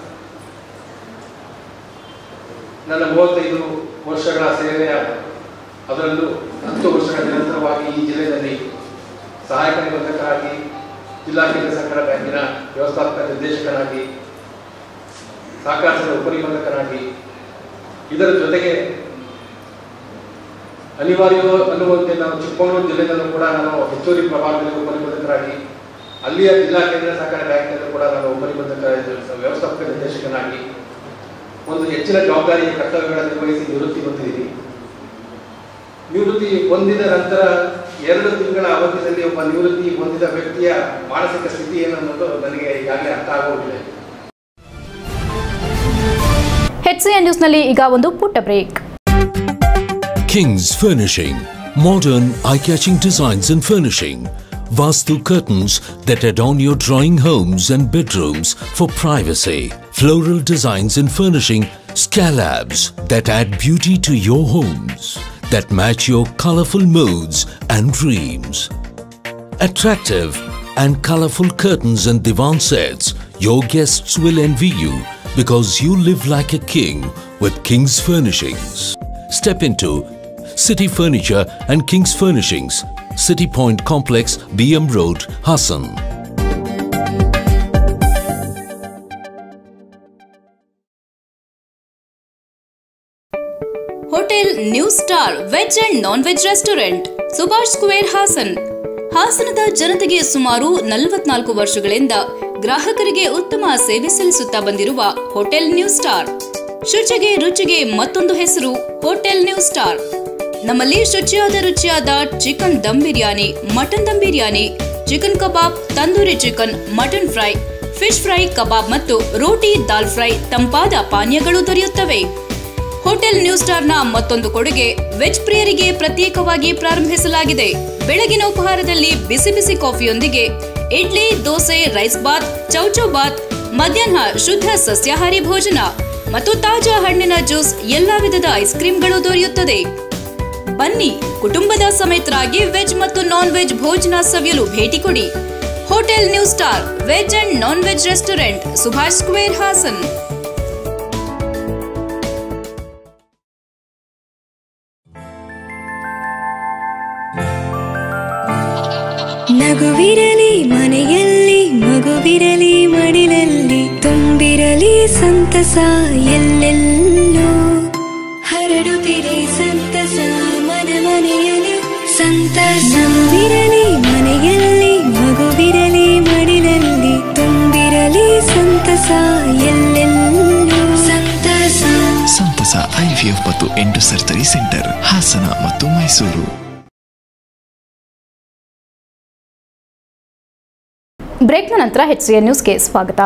S3: ನನ್ನ ಮೂವತ್ತೈದು ವರ್ಷಗಳ ಸೇವೆಯ ಅದರಲ್ಲೂ ಹತ್ತು ವರ್ಷಗಳ ನಿರಂತರವಾಗಿ ಈ ಜಿಲ್ಲೆಯಲ್ಲಿ ಸಹಾಯಕ ನಿಬಂಧಕರಾಗಿ ಜಿಲ್ಲಾ ಕೇಂದ್ರ ಸಹಕಾರ ಬ್ಯಾಂಕಿನ ವ್ಯವಸ್ಥಾಪಕ ನಿರ್ದೇಶಕನಾಗಿ ಸಹಕಾರ ಸಂಘದ ಉಪನಿಬಂಧಕನಾಗಿ ಇದರ ಜೊತೆಗೆ ಅನಿವಾರ್ಯ ಅನ್ನುವಂತೆ ನಾನು ಚಿಕ್ಕಮಗಳೂರು ಜಿಲ್ಲೆಯಲ್ಲೂ ಕೂಡ ನಾನು ಹೆಚ್ಚುವರಿ ಪ್ರಭಾಗದಲ್ಲಿ ಉಪನಿಬಂಧಕರಾಗಿ ಅಲ್ಲಿಯ ಜಿಲ್ಲಾ ಕೇಂದ್ರ ಸಹಕಾರ ಬ್ಯಾಂಕ್ನಲ್ಲೂ ಕೂಡ ನಾನು ಉಪನಿಬಂಧಕ ವ್ಯವಸ್ಥಾಪಕ ನಿರ್ದೇಶಕನಾಗಿ ಒಂದು ಹೆಚ್ಚಿನ ಜವಾಬ್ದಾರಿಯ ಕರ್ತವ್ಯಗಳನ್ನು ನಿರ್ವಹಿಸಿ ನಿವೃತ್ತಿ ಹೊಂದಿದ್ದೀನಿ ನಿವೃತ್ತಿ ಹೊಂದಿದ ನಂತರ ಎರಡು ತಿಂಗಳ ಅವಧಿಯಲ್ಲಿ ಒಬ್ಬ ನಿವೃತ್ತಿ ಹೊಂದಿದ ವ್ಯಕ್ತಿಯ ಮಾನಸಿಕ ಸ್ಥಿತಿ ಏನನ್ನೋದು ನನಗೆ ಈಗಾಗಲೇ ಅರ್ಥ ಆಗೋಗಿದೆ
S1: ಹೆಚ್ಸಿಎನ್ ನ್ಯೂಸ್ನಲ್ಲಿ ಈಗ ಒಂದು ಪುಟ್ಟ break
S14: King's Furnishing. Modern, eye-catching designs in furnishing. Vastu curtains that adorn your drawing homes and bedrooms for privacy. Floral designs in furnishing. Scalabs that add beauty to your homes. That match your colorful moods and dreams. Attractive and colorful curtains and divan sets. Your guests will envy you because you live like a king with King's Furnishings. Step into City Furniture and King's Furnishings, City Point Complex, BM Road, Hassan.
S2: Hotel new star veg and non veg restaurant Subhash square Hassan ಹಾಸನದ ಜನತೆಗೆ ಸುಮಾರು ನಲವತ್ನಾಲ್ಕು ವರ್ಷಗಳಿಂದ ಗ್ರಾಹಕರಿಗೆ ಉತ್ತಮ ಸೇವೆ ಸಲ್ಲಿಸುತ್ತಾ ಬಂದಿರುವ ಹೋಟೆಲ್ ನ್ಯೂ ಸ್ಟಾರ್ ಶುಚಿಗೆ ರುಚಿಗೆ ಮತ್ತೊಂದು ಹೆಸರು ಹೋಟೆಲ್ ನ್ಯೂ ಸ್ಟಾರ್ ನಮ್ಮಲ್ಲಿ ಶುಚಿಯಾದ ರುಚಿಯಾದ chicken dum biryani mutton dum biryani chicken kebab tandoori chicken mutton fry fish fry kebab ಮತ್ತು ರೋಟಿ ದಾಲ್ ಫ್ರೈ ತಂಪಾದ ಪಾನೀಯಗಳು ದೊರೆಯುತ್ತವೆ ಹೋಟೆಲ್ ನ್ಯೂ ಸ್ಟಾರ್ನ ಮತ್ತೊಂದು ಕೊಡುಗೆ ವೆಜ್ ಪ್ರಿಯರಿಗೆ ಪ್ರತ್ಯೇಕವಾಗಿ ಪ್ರಾರಂಭಿಸಲಾಗಿದೆ ಬೆಳಗಿನ ಉಪಹಾರದಲ್ಲಿ ಬಿಸಿ ಬಿಸಿ ಕಾಫಿಯೊಂದಿಗೆ
S1: ಇಡ್ಲಿ ದೋಸೆ ರೈಸ್ ಬಾತ್ ಚೌಚೌ ಬಾತ್ ಮಧ್ಯಾಹ್ನ ಶುದ್ಧ ಸಸ್ಯಾಹಾರಿ ಭೋಜನ ಮತ್ತು ತಾಜಾ ಹಣ್ಣಿನ ಜ್ಯೂಸ್ ಎಲ್ಲಾ ವಿಧದ ಐಸ್ ಕ್ರೀಮ್ಗಳು ದೊರೆಯುತ್ತದೆ ಬನ್ನಿ ಕುಟುಂಬದ ಸಮೇತರಾಗಿ ವೆಜ್ ಮತ್ತು ನಾನ್ ವೆಜ್ ಭೋಜನ ಸವಿಯಲು ಭೇಟಿ ಕೊಡಿ hotel new star veg and non veg restaurant Subhash square Hassan
S15: ನಗುವಿರಲಿ ಮನೆಯಲ್ಲಿ ಮಗುವಿರಲಿ ಮಡಿಲಲ್ಲಿ ತುಂಬಿರಲಿ ಸಂತಸ ಎಲ್ಲೆಲ್ಲೂ ಹರಡುತ್ತಿರಿ ಸಂತಸ ಮನ ಮನೆಯಲ್ಲಿ ಸಂತಸ ನಗುವಿರಲಿ ಮನೆಯಲ್ಲಿ ಮಗುವಿರಲಿ ಮಡಿಲಲ್ಲಿ ತುಂಬಿರಲಿ ಸಂತಸ ಎಲ್ಲೆಲ್ಲೂ ಸಂತಸ
S16: ಸಂತಸ ಐವಿಎಫ್ ಮತ್ತು ಎಂಟು ಸರ್ಜರಿ ಸೆಂಟರ್ ಹಾಸನ ಮತ್ತು ಮೈಸೂರು
S1: ಬ್ರೇಕ್ನ ನಂತರ ಎಚ್ಸಿಎನ್ ನ್ಯೂಸ್ಗೆ ಸ್ವಾಗತ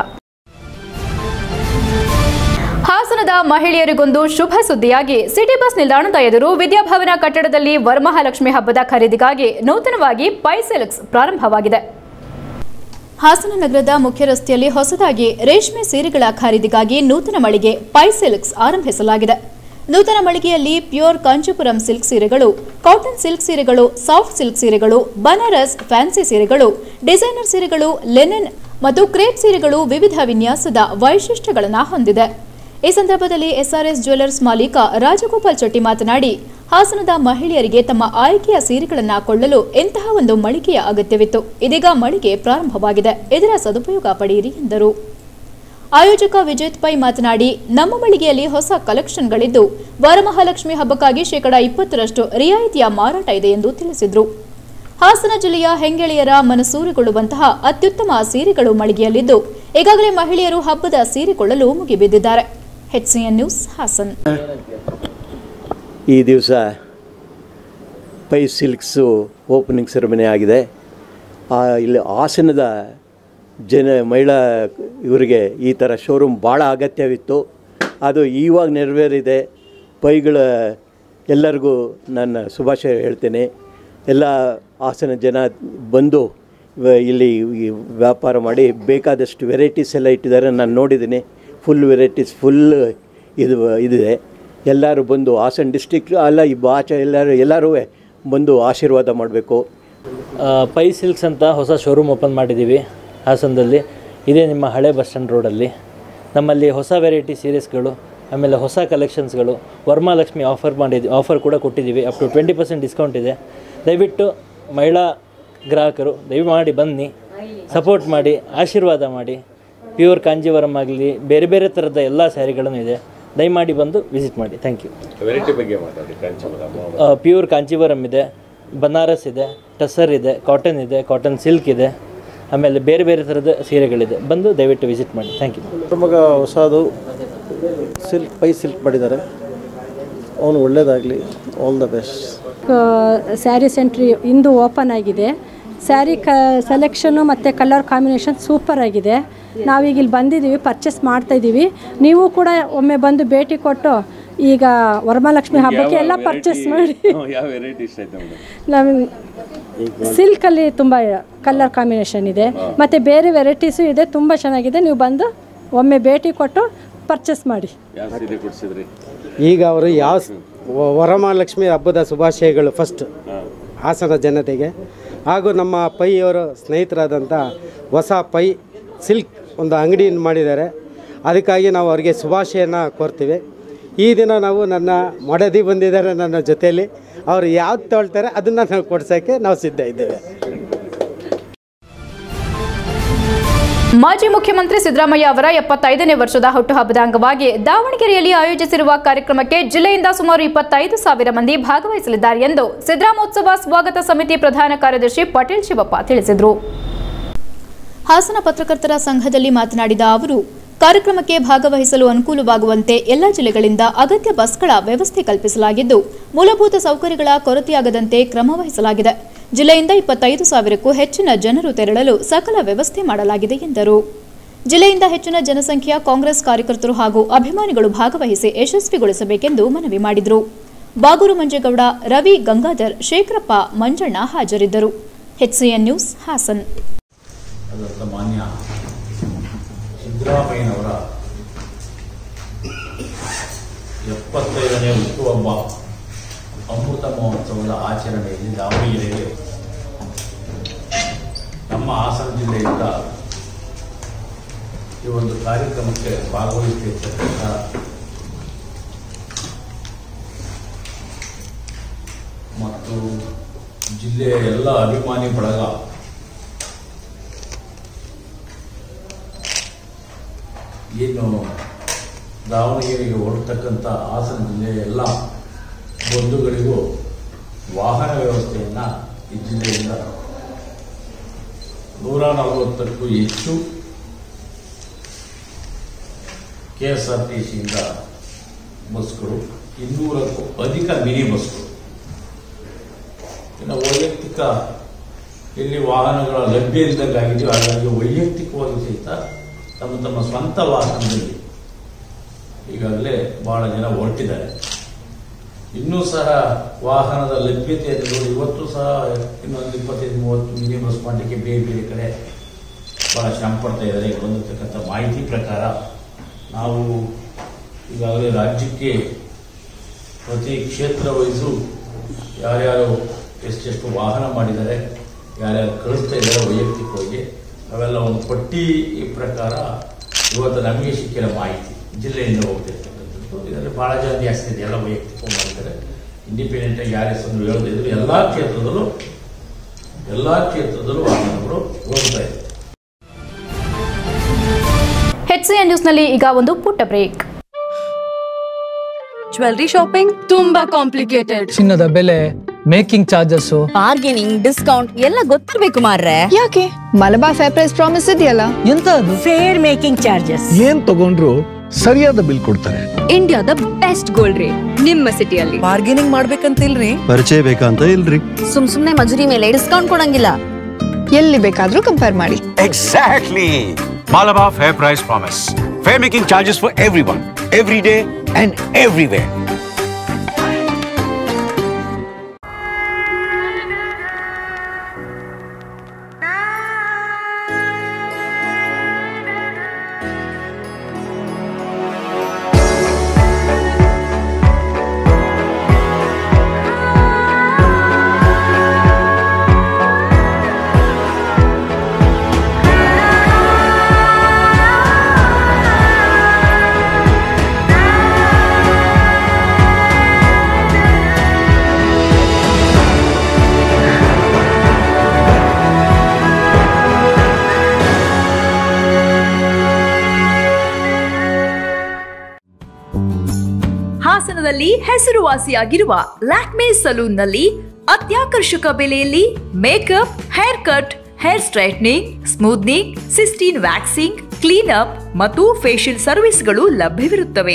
S1: ಹಾಸನದ ಮಹಿಳೆಯರಿಗೊಂದು ಶುಭ ಸುದ್ದಿಯಾಗಿ ಸಿಟಿ ಬಸ್ ನಿಲ್ದಾಣದ ಎದುರು ವಿದ್ಯಾಭವನ ಕಟ್ಟಡದಲ್ಲಿ ವರಮಹಾಲಕ್ಷ್ಮಿ ಹಬ್ಬದ ಖರೀದಿಗಾಗಿ ನೂತನವಾಗಿ ಪೈಸೆಲಕ್ಸ್ ಪ್ರಾರಂಭವಾಗಿದೆ
S2: ಹಾಸನ ನಗರದ ಮುಖ್ಯ ರಸ್ತೆಯಲ್ಲಿ ಹೊಸದಾಗಿ ರೇಷ್ಮೆ ಸೀರೆಗಳ ಖರೀದಿಗಾಗಿ ನೂತನ ಮಳಿಗೆ ಪೈಸೆಲಕ್ಸ್ ಆರಂಭಿಸಲಾಗಿದೆ ನೂತನ ಮಳಿಗೆಯಲ್ಲಿ ಪ್ಯೂರ್ ಕಾಂಚೀಪುರಂ ಸಿಲ್ಕ್ ಸೀರೆಗಳು ಕಾಟನ್ ಸಿಲ್ಕ್ ಸೀರೆಗಳು ಸಾಫ್ಟ್ ಸಿಲ್ಕ್ ಸೀರೆಗಳು ಬನಾರಸ್ ಫ್ಯಾನ್ಸಿ ಸೀರೆಗಳು ಡಿಸೈನರ್ ಸೀರೆಗಳು ಲೆನಿನ್ ಮತ್ತು ಕ್ರೇಪ್ ಸೀರೆಗಳು ವಿವಿಧ ವಿನ್ಯಾಸದ ವೈಶಿಷ್ಟ್ಯಗಳನ್ನು ಹೊಂದಿದೆ ಈ ಸಂದರ್ಭದಲ್ಲಿ ಎಸ್ಆರ್ಎಸ್ ಜ್ಯುವೆಲರ್ಸ್ ಮಾಲೀಕ ರಾಜಗೋಪಾಲ್ ಚಟ್ಟಿ ಮಾತನಾಡಿ ಹಾಸನದ ಮಹಿಳೆಯರಿಗೆ ತಮ್ಮ ಆಯ್ಕೆಯ ಸೀರೆಗಳನ್ನು ಕೊಳ್ಳಲು ಇಂತಹ ಒಂದು ಮಳಿಗೆಯ ಅಗತ್ಯವಿತ್ತು ಇದೀಗ ಮಳಿಗೆ ಪ್ರಾರಂಭವಾಗಿದೆ ಇದರ ಸದುಪಯೋಗ ಪಡೆಯಿರಿ ಎಂದರು ಆಯೋಜಕ ವಿಜೇತ್ ಪೈ ಮಾತನಾಡಿ ನಮ್ಮ ಮಳಿಗೆಯಲ್ಲಿ ಹೊಸ ಕಲೆಕ್ಷನ್ಗಳಿದ್ದು ವರಮಹಾಲಕ್ಷ್ಮಿ ಹಬ್ಬಕ್ಕಾಗಿ ಶೇಕಡಾ ಇಪ್ಪತ್ತರಷ್ಟು ರಿಯಾಯಿತಿಯ ಮಾರಾಟ ಇದೆ ಎಂದು ತಿಳಿಸಿದರು ಹಾಸನ ಜಿಲ್ಲೆಯ ಹೆಂಗೆಳೆಯರ ಮನಸೂರೆಗೊಳ್ಳುವಂತಹ ಅತ್ಯುತ್ತಮ ಸೀರೆಗಳು ಮಳಿಗೆಯಲ್ಲಿದ್ದು ಈಗಾಗಲೇ ಮಹಿಳೆಯರು ಹಬ್ಬದ ಸೀರೆ ಕೊಳ್ಳಲು ಮುಗಿಬಿದ್ದಿದ್ದಾರೆ ಎಚ್ಸಿಎನ್ ನ್ಯೂಸ್ ಹಾಸನ್
S17: ಈ ದಿವಸ ಪೈ ಸಿಲ್ಕ್ಸು ಓಪನಿಂಗ್ ಸೆರೆಮನಿ ಆಗಿದೆ ಆ, ಇಲ್ಲಿ ಹಾಸನದ ಜನ ಮಹಿಳಾ ಇವರಿಗೆ ಈ ಥರ ಶೋರೂಮ್ ಭಾಳ ಅಗತ್ಯವಿತ್ತು ಅದು ಇವಾಗ ನೆರವೇರಿದೆ ಪೈಗಳ ಎಲ್ಲರಿಗೂ ನನ್ನ ಶುಭಾಶಯ ಹೇಳ್ತೇನೆ ಎಲ್ಲ ಹಾಸನ ಜನ ಬಂದು ಇವ- ಇಲ್ಲಿ ಈ ವ್ಯಾಪಾರ ಮಾಡಿ ಬೇಕಾದಷ್ಟು ವೆರೈಟೀಸ್ ಎಲ್ಲ ಇಟ್ಟಿದ್ದಾರೆ ನಾನು ನೋಡಿದ್ದೀನಿ ಫುಲ್ ವೆರೈಟೀಸ್ ಫುಲ್ ಇದು ಇದಿದೆ ಎಲ್ಲರೂ ಬಂದು ಹಾಸನ ಡಿಸ್ಟಿಕ್ ಅಲ್ಲ ಈ ಆಚೆ ಎಲ್ಲರೂ ಎಲ್ಲರೂ ಬಂದು ಆಶೀರ್ವಾದ ಮಾಡಬೇಕು
S18: ಆ, ಪೈ ಸಿಲ್ಕ್ಸ್ ಅಂತ ಹೊಸ ಶೋರೂಮ್ ಓಪನ್ ಮಾಡಿದ್ದೀವಿ ಹಾಸನದಲ್ಲಿ ಇದೇ ನಿಮ್ಮ ಹಳೆ ಬಸ್ ಸ್ಟ್ಯಾಂಡ್ ರೋಡಲ್ಲಿ ನಮ್ಮಲ್ಲಿ ಹೊಸ ವೆರೈಟಿ ಸೀರೀಸ್ಗಳು ಆಮೇಲೆ ಹೊಸ ಕಲೆಕ್ಷನ್ಸ್ಗಳು ವರ್ಮಾಲಕ್ಷ್ಮಿ ಆಫರ್ ಮಾಡಿದ್ವಿ ಆಫರ್ ಕೂಡ ಕೊಟ್ಟಿದ್ದೀವಿ up to twenty percent discount ಇದೆ ದಯವಿಟ್ಟು ಮಹಿಳಾ ಗ್ರಾಹಕರು ದಯಮಾಡಿ ಬನ್ನಿ ಸಪೋರ್ಟ್ ಮಾಡಿ ಆಶೀರ್ವಾದ ಮಾಡಿ ಪ್ಯೂರ್ ಕಾಂಜೀವರಂ ಆಗಲಿ ಬೇರೆ ಬೇರೆ ಥರದ ಎಲ್ಲ ಸ್ಯಾರಿಗಳನ್ನು ಇದೆ ದಯಮಾಡಿ ಬಂದು ವಿಸಿಟ್ ಮಾಡಿ ಥ್ಯಾಂಕ್ ಯು
S3: ವೆರೈಟಿ ಬಗ್ಗೆ ಮಾತಾಡಿ ಕಾಂಚೀಪುರ
S18: ಪ್ಯೂರ್ ಕಾಂಚೀವರಂ ಇದೆ ಬನಾರಸ್ ಇದೆ ಟಸರ್ ಇದೆ ಕಾಟನ್ ಇದೆ ಕಾಟನ್ ಸಿಲ್ಕ್ ಇದೆ ಆಮೇಲೆ ಬೇರೆ ಬೇರೆ ಥರದ ಸೀರೆಗಳಿದೆ ಬಂದು ದಯವಿಟ್ಟು ವಿಸಿಟ್ ಮಾಡಿ ಥ್ಯಾಂಕ್ ಯು
S19: ಮಗ ಹೊಸದು ಸಿಲ್ಕ್ ಪೈ ಸಿಲ್ಕ್ ಮಾಡಿದ್ದಾರೆ ಅವನು ಒಳ್ಳೇದಾಗಲಿ all the best
S20: saree centre ಇಂದು ಓಪನ್ ಆಗಿದೆ ಸ್ಯಾರಿ ಕ ಸೆಲೆಕ್ಷನು ಮತ್ತು ಕಲರ್ ಕಾಂಬಿನೇಷನ್ ಸೂಪರ್ ಆಗಿದೆ ನಾವೀಗ ಇಲ್ಲಿ ಬಂದಿದ್ದೀವಿ ಪರ್ಚೇಸ್ ಮಾಡ್ತಾ ಇದ್ದೀವಿ ನೀವು ಕೂಡ ಒಮ್ಮೆ ಬಂದು ಭೇಟಿ ಕೊಟ್ಟು ಈಗ ವರಮಹಾಲಕ್ಷ್ಮಿ ಹಬ್ಬಕ್ಕೆ ಎಲ್ಲ ಪರ್ಚೇಸ್ ಮಾಡಿ
S3: ಯಾವ ವೆರೈಟಿ ಇಷ್ಟ ಆಯ್ತು ಮೇಡಮ್
S20: ನಮಗೆ ಸಿಲ್ಕಲ್ಲಿ ತುಂಬ ಕಲರ್ ಕಾಂಬಿನೇಷನ್ ಇದೆ ಮತ್ತು ಬೇರೆ ವೆರೈಟೀಸು ಇದೆ ತುಂಬ ಚೆನ್ನಾಗಿದೆ ನೀವು ಬಂದು ಒಮ್ಮೆ ಭೇಟಿ ಕೊಟ್ಟು ಪರ್ಚೇಸ್ ಮಾಡಿ
S3: ಯಾವ ಸೀರೆ ಕೊಡ್ಸಿದ್ರಿ
S21: ಈಗ ಅವರು ಯಾವ ಸ್- ವ- ವರಮಹಾಲಕ್ಷ್ಮಿ ಹಬ್ಬದ ಶುಭಾಶಯಗಳು ಫಸ್ಟ್ ಹಾಸನ ಜನತೆಗೆ ಹಾಗೂ ನಮ್ಮ ಪೈಯವರ ಸ್ನೇಹಿತರಾದಂಥ ಹೊಸ ಪೈ ಸಿಲ್ಕ್ ಒಂದು ಅಂಗಡಿಯನ್ನು ಮಾಡಿದ್ದಾರೆ ಅದಕ್ಕಾಗಿ ನಾವು ಅವರಿಗೆ ಶುಭಾಶಯನ ಕೋರ್ತೀವಿ ಈ ದಿನ ನಾವು ನನ್ನ ಮಡದಿ ಬಂದಿದ್ದಾರೆ ನನ್ನ ಜೊತೆಯಲ್ಲಿ ಅವರು ಯಾವ್ದು ತೊಳ್ತಾರೆ ಅದನ್ನು ನಾವು ಕೊಡ್ಸೋಕ್ಕೆ ನಾವು ಸಿದ್ಧ ಇದ್ದೇವೆ
S1: ಮಾಜಿ ಮುಖ್ಯಮಂತ್ರಿ ಸಿದ್ದರಾಮಯ್ಯ ಅವರ ಎಪ್ಪತ್ತೈದನೇ ವರ್ಷದ ಹುಟ್ಟುಹಬ್ಬದ ಅಂಗವಾಗಿ ದಾವಣಗೆರೆಯಲ್ಲಿ ಆಯೋಜಿಸಿರುವ ಕಾರ್ಯಕ್ರಮಕ್ಕೆ ಜಿಲ್ಲೆಯಿಂದ ಸುಮಾರು ಇಪ್ಪತ್ತೈದು ಸಾವಿರ ಮಂದಿ ಭಾಗವಹಿಸಲಿದ್ದಾರೆ ಎಂದು ಸಿದ್ದರಾಮೋತ್ಸವ ಸ್ವಾಗತ ಸಮಿತಿ ಪ್ರಧಾನ ಕಾರ್ಯದರ್ಶಿ ಪಟೇಲ್ ಶಿವಪ್ಪ ತಿಳಿಸಿದರು
S2: ಹಾಸನ ಪತ್ರಕರ್ತರ ಸಂಘದಲ್ಲಿ ಮಾತನಾಡಿದ ಅವರು ಕಾರ್ಯಕ್ರಮಕ್ಕೆ ಭಾಗವಹಿಸಲು ಅನುಕೂಲವಾಗುವಂತೆ ಎಲ್ಲ ಜಿಲ್ಲೆಗಳಿಂದ ಅಗತ್ಯ ಬಸ್ಗಳ ವ್ಯವಸ್ಥೆ ಕಲ್ಪಿಸಲಾಗಿದ್ದು ಮೂಲಭೂತ ಸೌಕರ್ಯಗಳ ಕೊರತೆಯಾಗದಂತೆ ಕ್ರಮ ವಹಿಸಲಾಗಿದೆ ಜಿಲ್ಲೆಯಿಂದ ಇಪ್ಪತ್ತೈದು ಸಾವಿರಕ್ಕೂ ಹೆಚ್ಚಿನ ಜನರು ತೆರಳಲು ಸಕಲ ವ್ಯವಸ್ಥೆ ಮಾಡಲಾಗಿದೆ ಎಂದರು ಜಿಲ್ಲೆಯಿಂದ ಹೆಚ್ಚಿನ ಜನಸಂಖ್ಯೆಯ ಕಾಂಗ್ರೆಸ್ ಕಾರ್ಯಕರ್ತರು ಹಾಗೂ ಅಭಿಮಾನಿಗಳು ಭಾಗವಹಿಸಿ ಯಶಸ್ವಿಗೊಳಿಸಬೇಕೆಂದು ಮನವಿ ಮಾಡಿದರು ಬಾಗೂರು ಮಂಜೇಗೌಡ ರವಿ ಗಂಗಾಧರ್ ಶೇಖರಪ್ಪ ಮಂಜಣ್ಣ ಹಾಜರಿದ್ದರು ಎಚ್ಸಿಎನ್ ನ್ಯೂಸ್ ಹಾಸನ್
S5: ಆದಂಥ ಮಾನ್ಯ ಸಿದ್ದರಾಮಯ್ಯನವರ ಎಪ್ಪತ್ತೈದನೇ ಹುಟ್ಟುಹಬ್ಬ ಅಮೃತ ಮಹೋತ್ಸವದ ಆಚರಣೆಯಲ್ಲಿ ದಾವಣಗೆರೆಯಲ್ಲಿ ನಮ್ಮ ಹಾಸನ ಜಿಲ್ಲೆಯಿಂದ ಈ ಒಂದು ಕಾರ್ಯಕ್ರಮಕ್ಕೆ ಭಾಗವಹಿಸುತ್ತಿರ್ತಕ್ಕಂಥ ಮತ್ತು ಜಿಲ್ಲೆಯ ಎಲ್ಲ ಅಭಿಮಾನಿ ಬಳಗ ಏನು ದಾವಣಗೆರೆಗೆ ಹೊರಡ್ತಕ್ಕಂಥ ಹಾಸನ ಜಿಲ್ಲೆಯ ಎಲ್ಲ ಬಂಧುಗಳಿಗೂ ವಾಹನ ವ್ಯವಸ್ಥೆಯನ್ನು ಈ ಜಿಲ್ಲೆಯಿಂದ ನೂರ ನಲವತ್ತಕ್ಕೂ ಹೆಚ್ಚು ಕೆ ಎಸ್ ಆರ್ ಟಿ ಸಿಯಿಂದ ಬಸ್ಗಳು ಇನ್ನೂರಕ್ಕೂ ಅಧಿಕ ಮಿನಿ ಬಸ್ಗಳು ಇನ್ನು ವೈಯಕ್ತಿಕ ಎಲ್ಲಿ ವಾಹನಗಳ ಲಭ್ಯ ಇದ್ದಂಗಾಗಿದೆಯೋ ಹಾಗಾಗಿ ವೈಯಕ್ತಿಕವಾಗಿ ಸಹಿತ ತಮ್ಮ ತಮ್ಮ ಸ್ವಂತ ವಾಹನದಲ್ಲಿ ಈಗಾಗಲೇ ಬಹಳ ಜನ ಹೊರಟಿದ್ದಾರೆ ಇನ್ನೂ ಸಹ ವಾಹನದ ಲಭ್ಯತೆಯನ್ನು ನೋಡಿ ಇವತ್ತು ಸಹ ಇನ್ನೊಂದು ಇಪ್ಪತ್ತೈದು ಮೂವತ್ತು ಮಿನಿ ಬಸ್ ಮಾಡಲಿಕ್ಕೆ ಬೇರೆ ಬೇರೆ ಕಡೆ ಬಹಳ ಶ್ರಮ ಪಡ್ತಾ ಇದ್ದಾರೆ ಈಗ ಬಂದಿರತಕ್ಕಂಥ ಮಾಹಿತಿ ಪ್ರಕಾರ ನಾವು ಈಗಾಗಲೇ ರಾಜ್ಯಕ್ಕೆ ಪ್ರತಿ ಕ್ಷೇತ್ರ ವೈಸು ಯಾರ್ಯಾರು ಎಷ್ಟೆಷ್ಟು ವಾಹನ ಮಾಡಿದ್ದಾರೆ ಯಾರ್ಯಾರು ಕಳಿಸ್ತಾ ಇದ್ದಾರೆ ವೈಯಕ್ತಿಕವಾಗಿ ಅವೆಲ್ಲ ಒಂದು ಪಟ್ಟಿ ಪ್ರಕಾರ ಇವತ್ತು ನಮಗೆ ಸಿಕ್ಕಿರೋ ಮಾಹಿತಿ ಜಿಲ್ಲೆಯಿಂದ ಹೋಗ್ತಿರ್ತಕ್ಕಂಥದ್ದು ಇದರಲ್ಲಿ ಭಾಳ ಜನ ಜಾಸ್ತಿ ಇದೆ ಎಲ್ಲ ವೈಯಕ್ತಿಕ ಮಾಡಿದ್ದಾರೆ ಇಂಡಿಪೆಂಡೆಂಟಾಗಿ ಯಾರ ಹೆಸರು ಹೇಳದಿದ್ರು ಎಲ್ಲ ಕ್ಷೇತ್ರದಲ್ಲೂ ಎಲ್ಲ ಕ್ಷೇತ್ರದಲ್ಲೂ ವಾಹನಗಳು ಹೋಗ್ತಾ ಇದೆ
S1: ಎನ್ ನ್ಯೂಸ್ನಲ್ಲಿ ಈಗ ಒಂದು ಪುಟ್ಟ ಬ್ರೇಕ್
S22: ಜ್ಯುವೆಲ್ರಿ ಶಾಪಿಂಗ್ ತುಂಬಾ ಕಾಂಪ್ಲಿಕೇಟೆಡ್
S23: ಚಿನ್ನದ ಬೆಲೆ ಮೇಕಿಂಗ್ ಚಾರ್ಜಸ್
S22: ಬಾರ್ಗೇನಿಂಗ್ ಡಿಸ್ಕೌಂಟ್ ಎಲ್ಲ ಗೊತ್ತಿರ್ಬೇಕು ಮಾರ್ರೆ
S24: ಯಾಕೆ ಮಲಬಾರ್ ಫೇರ್ ಪ್ರೈಸ್ ಪ್ರಾಮಿಸ್ ಇದೆಯಲ್ಲ
S23: ಎಂತ ಅದು
S22: ಫೇರ್ ಮೇಕಿಂಗ್ ಚಾರ್ಜಸ್
S25: ಏನ್ ತಗೊಂಡ್ರು ಸರಿಯಾದ ಬಿಲ್ ಕೊಡ್ತಾರೆ
S22: ಇಂಡಿಯಾದ ಬೆಸ್ಟ್ ಗೋಲ್ಡ್ ರೇಟ್ ನಿಮ್ಮ ಸಿಟಿಯಲ್ಲಿ
S24: ಬಾರ್ಗೇನಿಂಗ್ ಮಾಡ್ಬೇಕಂತಿಲ್ರಿ
S25: ಪರಿಚಯ ಬೇಕಂತ ಇಲ್ರಿ
S22: ಸುಮ್ ಸುಮ್ನೆ ಮಜೂರಿ ಮೇಲೆ ಡಿಸ್ಕೌಂಟ್ ಕೊಡಂಗಿಲ್ಲ
S24: ಎಲ್ಲಿ ಬೇಕಾದ್ರೂ ಕಂಪೇರ್ ಮಾಡಿ
S26: Exactly. Malabar Fair Price Promise. Fair making charges for everyone, every day and everywhere.
S27: ಹಾಸನದಲ್ಲಿ ಹೆಸರುವಾಸಿಯಾಗಿರುವ ಲ್ಯಾಕ್ಮೆ ಸಲೂನ್ನಲ್ಲಿ ಅತ್ಯಾಕರ್ಷಕ ಬೆಲೆಯಲ್ಲಿ makeup hair cut hair straightening smoothening cysteine waxing clean up ಮತ್ತು ಫೇಶಿಯಲ್ ಸರ್ವಿಸ್ಗಳು ಲಭ್ಯವಿರುತ್ತವೆ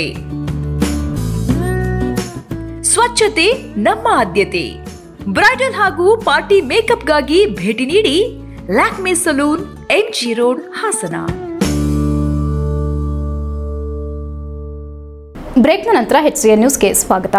S27: ಸ್ವಚ್ಛತೆ ನಮ್ಮ ಆದ್ಯತೆ ಬ್ರೈಡಲ್ ಹಾಗೂ ಪಾರ್ಟಿ ಮೇಕಪ್ಗಾಗಿ ಭೇಟಿ ನೀಡಿ Lakme salon MG road Hassan
S1: ಬ್ರೇಕ್ನ ನಂತರ ಎನ್ ನ್ಯೂಸ್ಗೆ ಸ್ವಾಗತ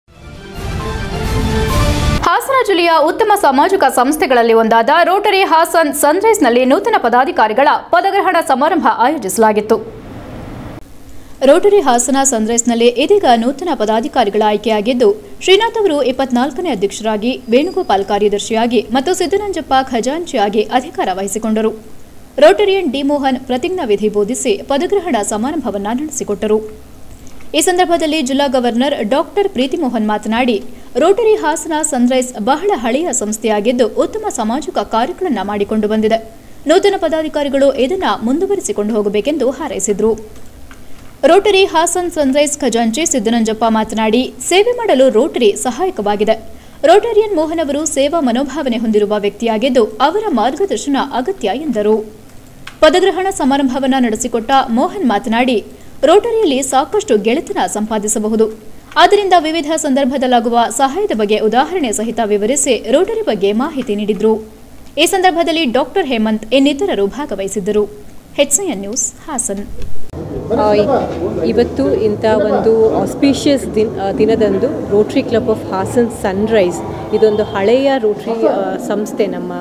S1: ಹಾಸನ ಜಿಲ್ಲೆಯ ಉತ್ತಮ ಸಾಮಾಜಿಕ ಸಂಸ್ಥೆಗಳಲ್ಲಿ ಒಂದಾದ ರೋಟರಿ ಹಾಸನ್ ಸನ್ರೈಸ್ನಲ್ಲಿ ನೂತನ ಪದಾಧಿಕಾರಿಗಳ ಪದಗ್ರಹಣ ಸಮಾರಂಭ ಆಯೋಜಿಸಲಾಗಿತ್ತು
S2: ರೋಟರಿ ಹಾಸನ ಸನ್ರೈಸ್ನಲ್ಲಿ ಇದೀಗ ನೂತನ ಪದಾಧಿಕಾರಿಗಳ ಆಯ್ಕೆಯಾಗಿದ್ದು ಶ್ರೀನಾಥ್ ಅವರು ಇಪ್ಪತ್ನಾಲ್ಕನೇ ಅಧ್ಯಕ್ಷರಾಗಿ ವೇಣುಗೋಪಾಲ್ ಕಾರ್ಯದರ್ಶಿಯಾಗಿ ಮತ್ತು ಸಿದ್ದನಂಜಪ್ಪ ಖಜಾಂಚಿಯಾಗಿ ಅಧಿಕಾರ ವಹಿಸಿಕೊಂಡರು ರೋಟರಿಯನ್ ಡಿ ಮೋಹನ್ ಪ್ರತಿಜ್ಞಾ ವಿಧಿ ಬೋಧಿಸಿ ಪದಗ್ರಹಣ ಸಮಾರಂಭವನ್ನು ನಡೆಸಿಕೊಟ್ಟರು ಈ ಸಂದರ್ಭದಲ್ಲಿ ಜಿಲ್ಲಾ ಗವರ್ನರ್ ಡಾಕ್ಟರ್ ಪ್ರೀತಿ ಮೋಹನ್ ಮಾತನಾಡಿ ರೋಟರಿ ಹಾಸನ ಸನ್ರೈಸ್ ಬಹಳ ಹಳೆಯ ಸಂಸ್ಥೆಯಾಗಿದ್ದು ಉತ್ತಮ ಸಾಮಾಜಿಕ ಕಾರ್ಯಗಳನ್ನು ಮಾಡಿಕೊಂಡು ಬಂದಿದೆ ನೂತನ ಪದಾಧಿಕಾರಿಗಳು ಇದನ್ನು ಮುಂದುವರಿಸಿಕೊಂಡು ಹೋಗಬೇಕೆಂದು ಹಾರೈಸಿದರು ರೋಟರಿ ಹಾಸನ್ ಸನ್ರೈಸ್ ಖಜಾಂಚಿ ಸಿದ್ದನಂಜಪ್ಪ ಮಾತನಾಡಿ ಸೇವೆ ಮಾಡಲು ರೋಟರಿ ಸಹಾಯಕವಾಗಿದೆ ರೋಟರಿಯನ್ ಮೋಹನ್ ಅವರು ಸೇವಾ ಮನೋಭಾವನೆ ಹೊಂದಿರುವ ವ್ಯಕ್ತಿಯಾಗಿದ್ದು ಅವರ ಮಾರ್ಗದರ್ಶನ ಅಗತ್ಯ ಎಂದರು ಪದಗ್ರಹಣ ಸಮಾರಂಭವನ್ನು ನಡೆಸಿಕೊಟ್ಟ ಮೋಹನ್ ಮಾತನಾಡಿ ರೋಟರಿಯಲ್ಲಿ ಸಾಕಷ್ಟು ಗೆಳೆತನ ಸಂಪಾದಿಸಬಹುದು ಆದ್ದರಿಂದ ವಿವಿಧ ಸಂದರ್ಭದಲ್ಲಾಗುವ ಸಹಾಯದ ಬಗ್ಗೆ ಉದಾಹರಣೆ ಸಹಿತ ವಿವರಿಸಿ ರೋಟರಿ ಬಗ್ಗೆ ಮಾಹಿತಿ ನೀಡಿದರು ಈ ಸಂದರ್ಭದಲ್ಲಿ ಡಾಕ್ಟರ್ ಹೇಮಂತ್ ಇನ್ನಿತರರು ಭಾಗವಹಿಸಿದ್ದರು ಹೆಚ್ಎನ್ ನ್ಯೂಸ್ ಹಾಸನ್
S28: ಆ, ಇವತ್ತು ಇಂಥ ಒಂದು ಆಸ್ಪೀಷಿಯಸ್ ದಿನ ಆ, ದಿನದಂದು rotary club of Hassan sunrise ಇದೊಂದು ಹಳೆಯ ರೋಟ್ರಿ ಆ, ಸಂಸ್ಥೆ ನಮ್ಮ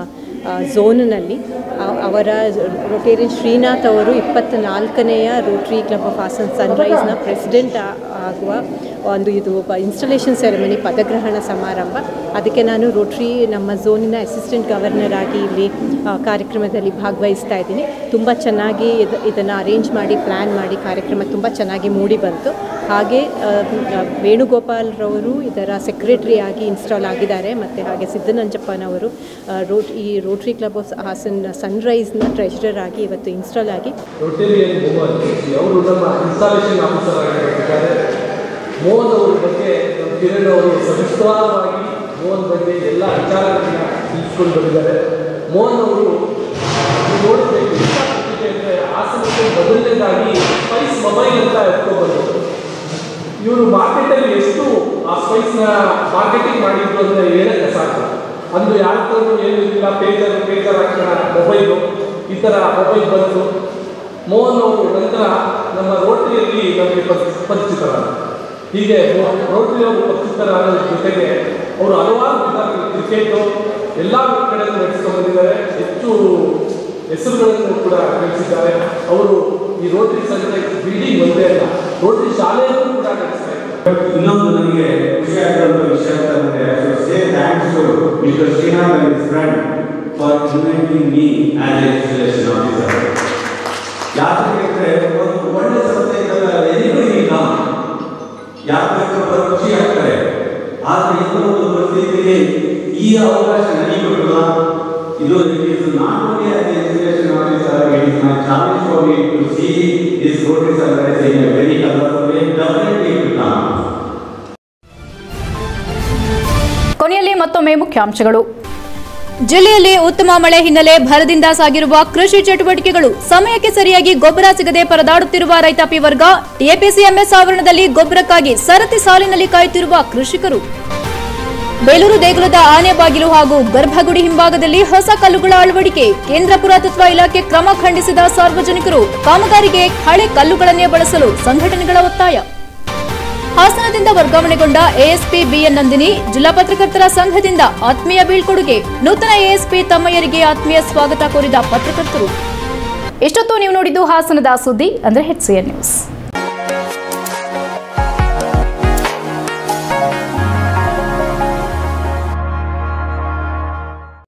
S28: ಝೋನ್ನಲ್ಲಿ ಅವರ ರೊಟೇರಿಯನ್ ಶ್ರೀನಾಥ್ ಅವರು ಇಪ್ಪತ್ತ ನಾಲ್ಕನೆಯ ರೋಟ್ರಿ ಕ್ಲಬ್ ಆಫ್ ಹಾಸನ್ ಸನ್ರೈಸ್ನ ಪ್ರೆಸಿಡೆಂಟ್ ಆಗುವ ಒಂದು ಇದು ಇನ್ಸ್ಟಾಲೇಷನ್ ಸೆರೆಮನಿ ಪದಗ್ರಹಣ ಸಮಾರಂಭ ಅದಕ್ಕೆ ನಾನು ರೋಟ್ರಿ ನಮ್ಮ ಝೋನಿನ ಅಸಿಸ್ಟೆಂಟ್ ಗವರ್ನರ್ ಆಗಿ ಇಲ್ಲಿ ಆ, ಕಾರ್ಯಕ್ರಮದಲ್ಲಿ ಭಾಗವಹಿಸ್ತಾ ಇದ್ದೀನಿ ತುಂಬ ಚೆನ್ನಾಗಿ ಇದು ಇದನ್ನು ಅರೇಂಜ್ ಮಾಡಿ ಪ್ಲ್ಯಾನ್ ಮಾಡಿ ಕಾರ್ಯಕ್ರಮ ತುಂಬ ಚೆನ್ನಾಗಿ ಮೂಡಿ ಬಂತು ಹಾಗೆ ಆ, ಆ, ವೇಣುಗೋಪಾಲ್ರವರು ಇದರ ಸೆಕ್ರೆಟರಿ ಆಗಿ ಇನ್ಸ್ಟಾಲ್ ಆಗಿದ್ದಾರೆ ಮತ್ತು ಹಾಗೆ ಸಿದ್ದನಂಜಪ್ಪನವರು ಆ, ರೋಟ್ ಈ ರೋಟ್ರಿ ಕ್ಲಬ್ ಆಫ್ ಹಾಸನ್ ಸನ್ರೈಸ್ನ ಟ್ರೆಷರರ್ ಆಗಿ ಇವತ್ತು ಇನ್ಸ್ಟಾಲ್ ಆಗಿ
S4: ರೊಟೇರಿಯನ್ ಮೋಹನ್ ಅವರು ನಮ್ಮ ಇನ್ಸ್ಟಾಲೇಷನ್ ಆಫೀಸರ್ ಆಗಿದ್ದಾರೆ ಮೋಹನ್ ಅವ್ರ ಬಗ್ಗೆ ನಮ್ಮ ಕಿರಣ್ ಅವರು ಸವಿಸ್ತಾರವಾಗಿ ಮೋಹನ್ ಬಗ್ಗೆ ಎಲ್ಲ ವಿಚಾರಗಳನ್ನ ತಿಳಿಸ್ಕೊಂಡು ಬಂದಿದ್ದಾರೆ ಮೋಹನ್ ಅವರು ನೀವು ನೋಡಬೇಕು ಎಂಥ ಪ್ರತಿಭೆ ಅಂದರೆ ಹಾಸನಕ್ಕೆ ಮೊದಲನೇದಾಗಿ ಸ್ಪೈಸ್ ಮೊಬೈಲ್ ಅಂತ ಎತ್ಕೊಬಂದರು ಇವರು ಮಾರ್ಕೆಟಲ್ಲಿ ಎಷ್ಟು ಆ ಸ್ಪೈಸ್ನ ಮಾರ್ಕೆಟಿಂಗ್ ಮಾಡಿದ್ರು ಅಂತ ಹೇಳಕ್ಕೆ ಸಾಕು ಅಂದು ಯಾರ ಹತ್ರನೂ ಏನೂ ಇಲ್ಲ ಪೇಜರ್ ಪೇಜರ್ ಹಾಕೋಣ ಮೊಬೈಲು ಈ ಥರ ಮೊಬೈಲ್ ಬಂತು ಮೋಹನ್ ಅವರು ನಂತರ ನಮ್ಮ ರೋಟರಿಯಲ್ಲಿ ನಮಗೆ ಪರಿಚ- ಪರಿಚಿತರಾದ ಹೀಗೆ ಮೋ- ರೋಟರಿ ಅವರು ಪರಿಚಿತರಾದ ಜೊತೆಗೆ ಅವರು ಹಲವಾರು ವಿಧಾನಗಳು ಕ್ರಿಕೆಟು ಎಲ್ಲ ಕಡೆಗೂ ನಡೆಸ್ಕೊಂಡು ಬಂದಿದ್ದಾರೆ ಹೆಚ್ಚು ಹೆಸರುಗಳನ್ನು ಕೂಡ ಗಳಿಸಿದ್ದಾರೆ ಅವರು ಈ ರೋಟರಿ ಸಂಘದ ಬಿಲ್ಡಿಂಗ್ ಒಂದೇ ಅಲ್ಲ ರೋಟರಿ ಶಾಲೆಯನ್ನು ಕೂಡ ನಡೆಸ್ತಾ ಇದ್ದಾರೆ
S6: ಇನ್ನೊಂದು ನನಗೆ ಖುಷಿ ಆಗಿರುವಂಥ ವಿಷಯ ಅಂತಂದ್ರೆ say thanks to mister Srinath and his friend for inviting me as a installation officer ಯಾತಕ್ಕೆ ಒಂದು ಒಳ್ಳೆ ಸಂಸ್ಥೆ ಎನಿಬಡಿ ಇಲ್ಲ ಯಾರು ಬೇಕಾದ್ರೂ ಬರೋ ಖುಷಿ ಆಗ್ತಾರೆ ಆದ್ರೆ ಇಂಥ ಒಂದು ಪರಿಸ್ಥಿತಿಯಲ್ಲಿ ಈ ಅವಕಾಶ ನನಗೆ ಕೊಟ್ಟಿಲ್ಲ ಇದು it is not only as installation officer it is my challenge for me to see this rotary service in a very colourful way definitely it will come
S1: ಕೊನೆಯಲ್ಲಿ ಮತ್ತೊಮ್ಮೆ ಮುಖ್ಯಾಂಶಗಳು
S2: ಜಿಲ್ಲೆಯಲ್ಲಿ ಉತ್ತಮ ಮಳೆ ಹಿನ್ನೆಲೆ ಭರದಿಂದ ಸಾಗಿರುವ ಕೃಷಿ ಚಟುವಟಿಕೆಗಳು ಸಮಯಕ್ಕೆ ಸರಿಯಾಗಿ ಗೊಬ್ಬರ ಸಿಗದೆ ಪರದಾಡುತ್ತಿರುವ ರೈತಾಪಿ ವರ್ಗ ಟಿಎಪಿಸಿಎಂಎಸ್ ಆವರಣದಲ್ಲಿ ಗೊಬ್ಬರಕ್ಕಾಗಿ ಸರತಿ ಸಾಲಿನಲ್ಲಿ ಕಾಯುತ್ತಿರುವ ಕೃಷಿಕರು ಬೇಲೂರು ದೇಗುಲದ ಆನೆ ಬಾಗಿಲು ಹಾಗೂ ಗರ್ಭಗುಡಿ ಹಿಂಭಾಗದಲ್ಲಿ ಹೊಸ ಕಲ್ಲುಗಳ ಅಳವಡಿಕೆ ಕೇಂದ್ರ ಪುರಾತತ್ವ ಇಲಾಖೆ ಕ್ರಮ ಖಂಡಿಸಿದ ಸಾರ್ವಜನಿಕರು ಕಾಮಗಾರಿಗೆ ಹಳೆ ಕಲ್ಲುಗಳನ್ನೇ ಬಳಸಲು ಸಂಘಟನೆಗಳ ಒತ್ತಾಯ ಹಾಸನದಿಂದ ವರ್ಗಾವಣೆಗೊಂಡ ಎಎಸ್ಪಿ ಬಿಎನ್ ನಂದಿನಿ ಜಿಲ್ಲಾ ಪತ್ರಕರ್ತರ ಸಂಘದಿಂದ ಆತ್ಮೀಯ ಬೀಳ್ಕೊಡುಗೆ ನೂತನ ಎಎಸ್ಪಿ ತಮ್ಮಯ್ಯರಿಗೆ ಆತ್ಮೀಯ ಸ್ವಾಗತ ಕೋರಿದ ಪತ್ರಕರ್ತರು
S1: ಇಷ್ಟೊತ್ತು ನೀವು ನೋಡಿದ್ದು ಹಾಸನದ ಸುದ್ದಿ ಅಂದ್ರೆ ಹೆಚ್ಸಿಎನ್ ನ್ಯೂಸ್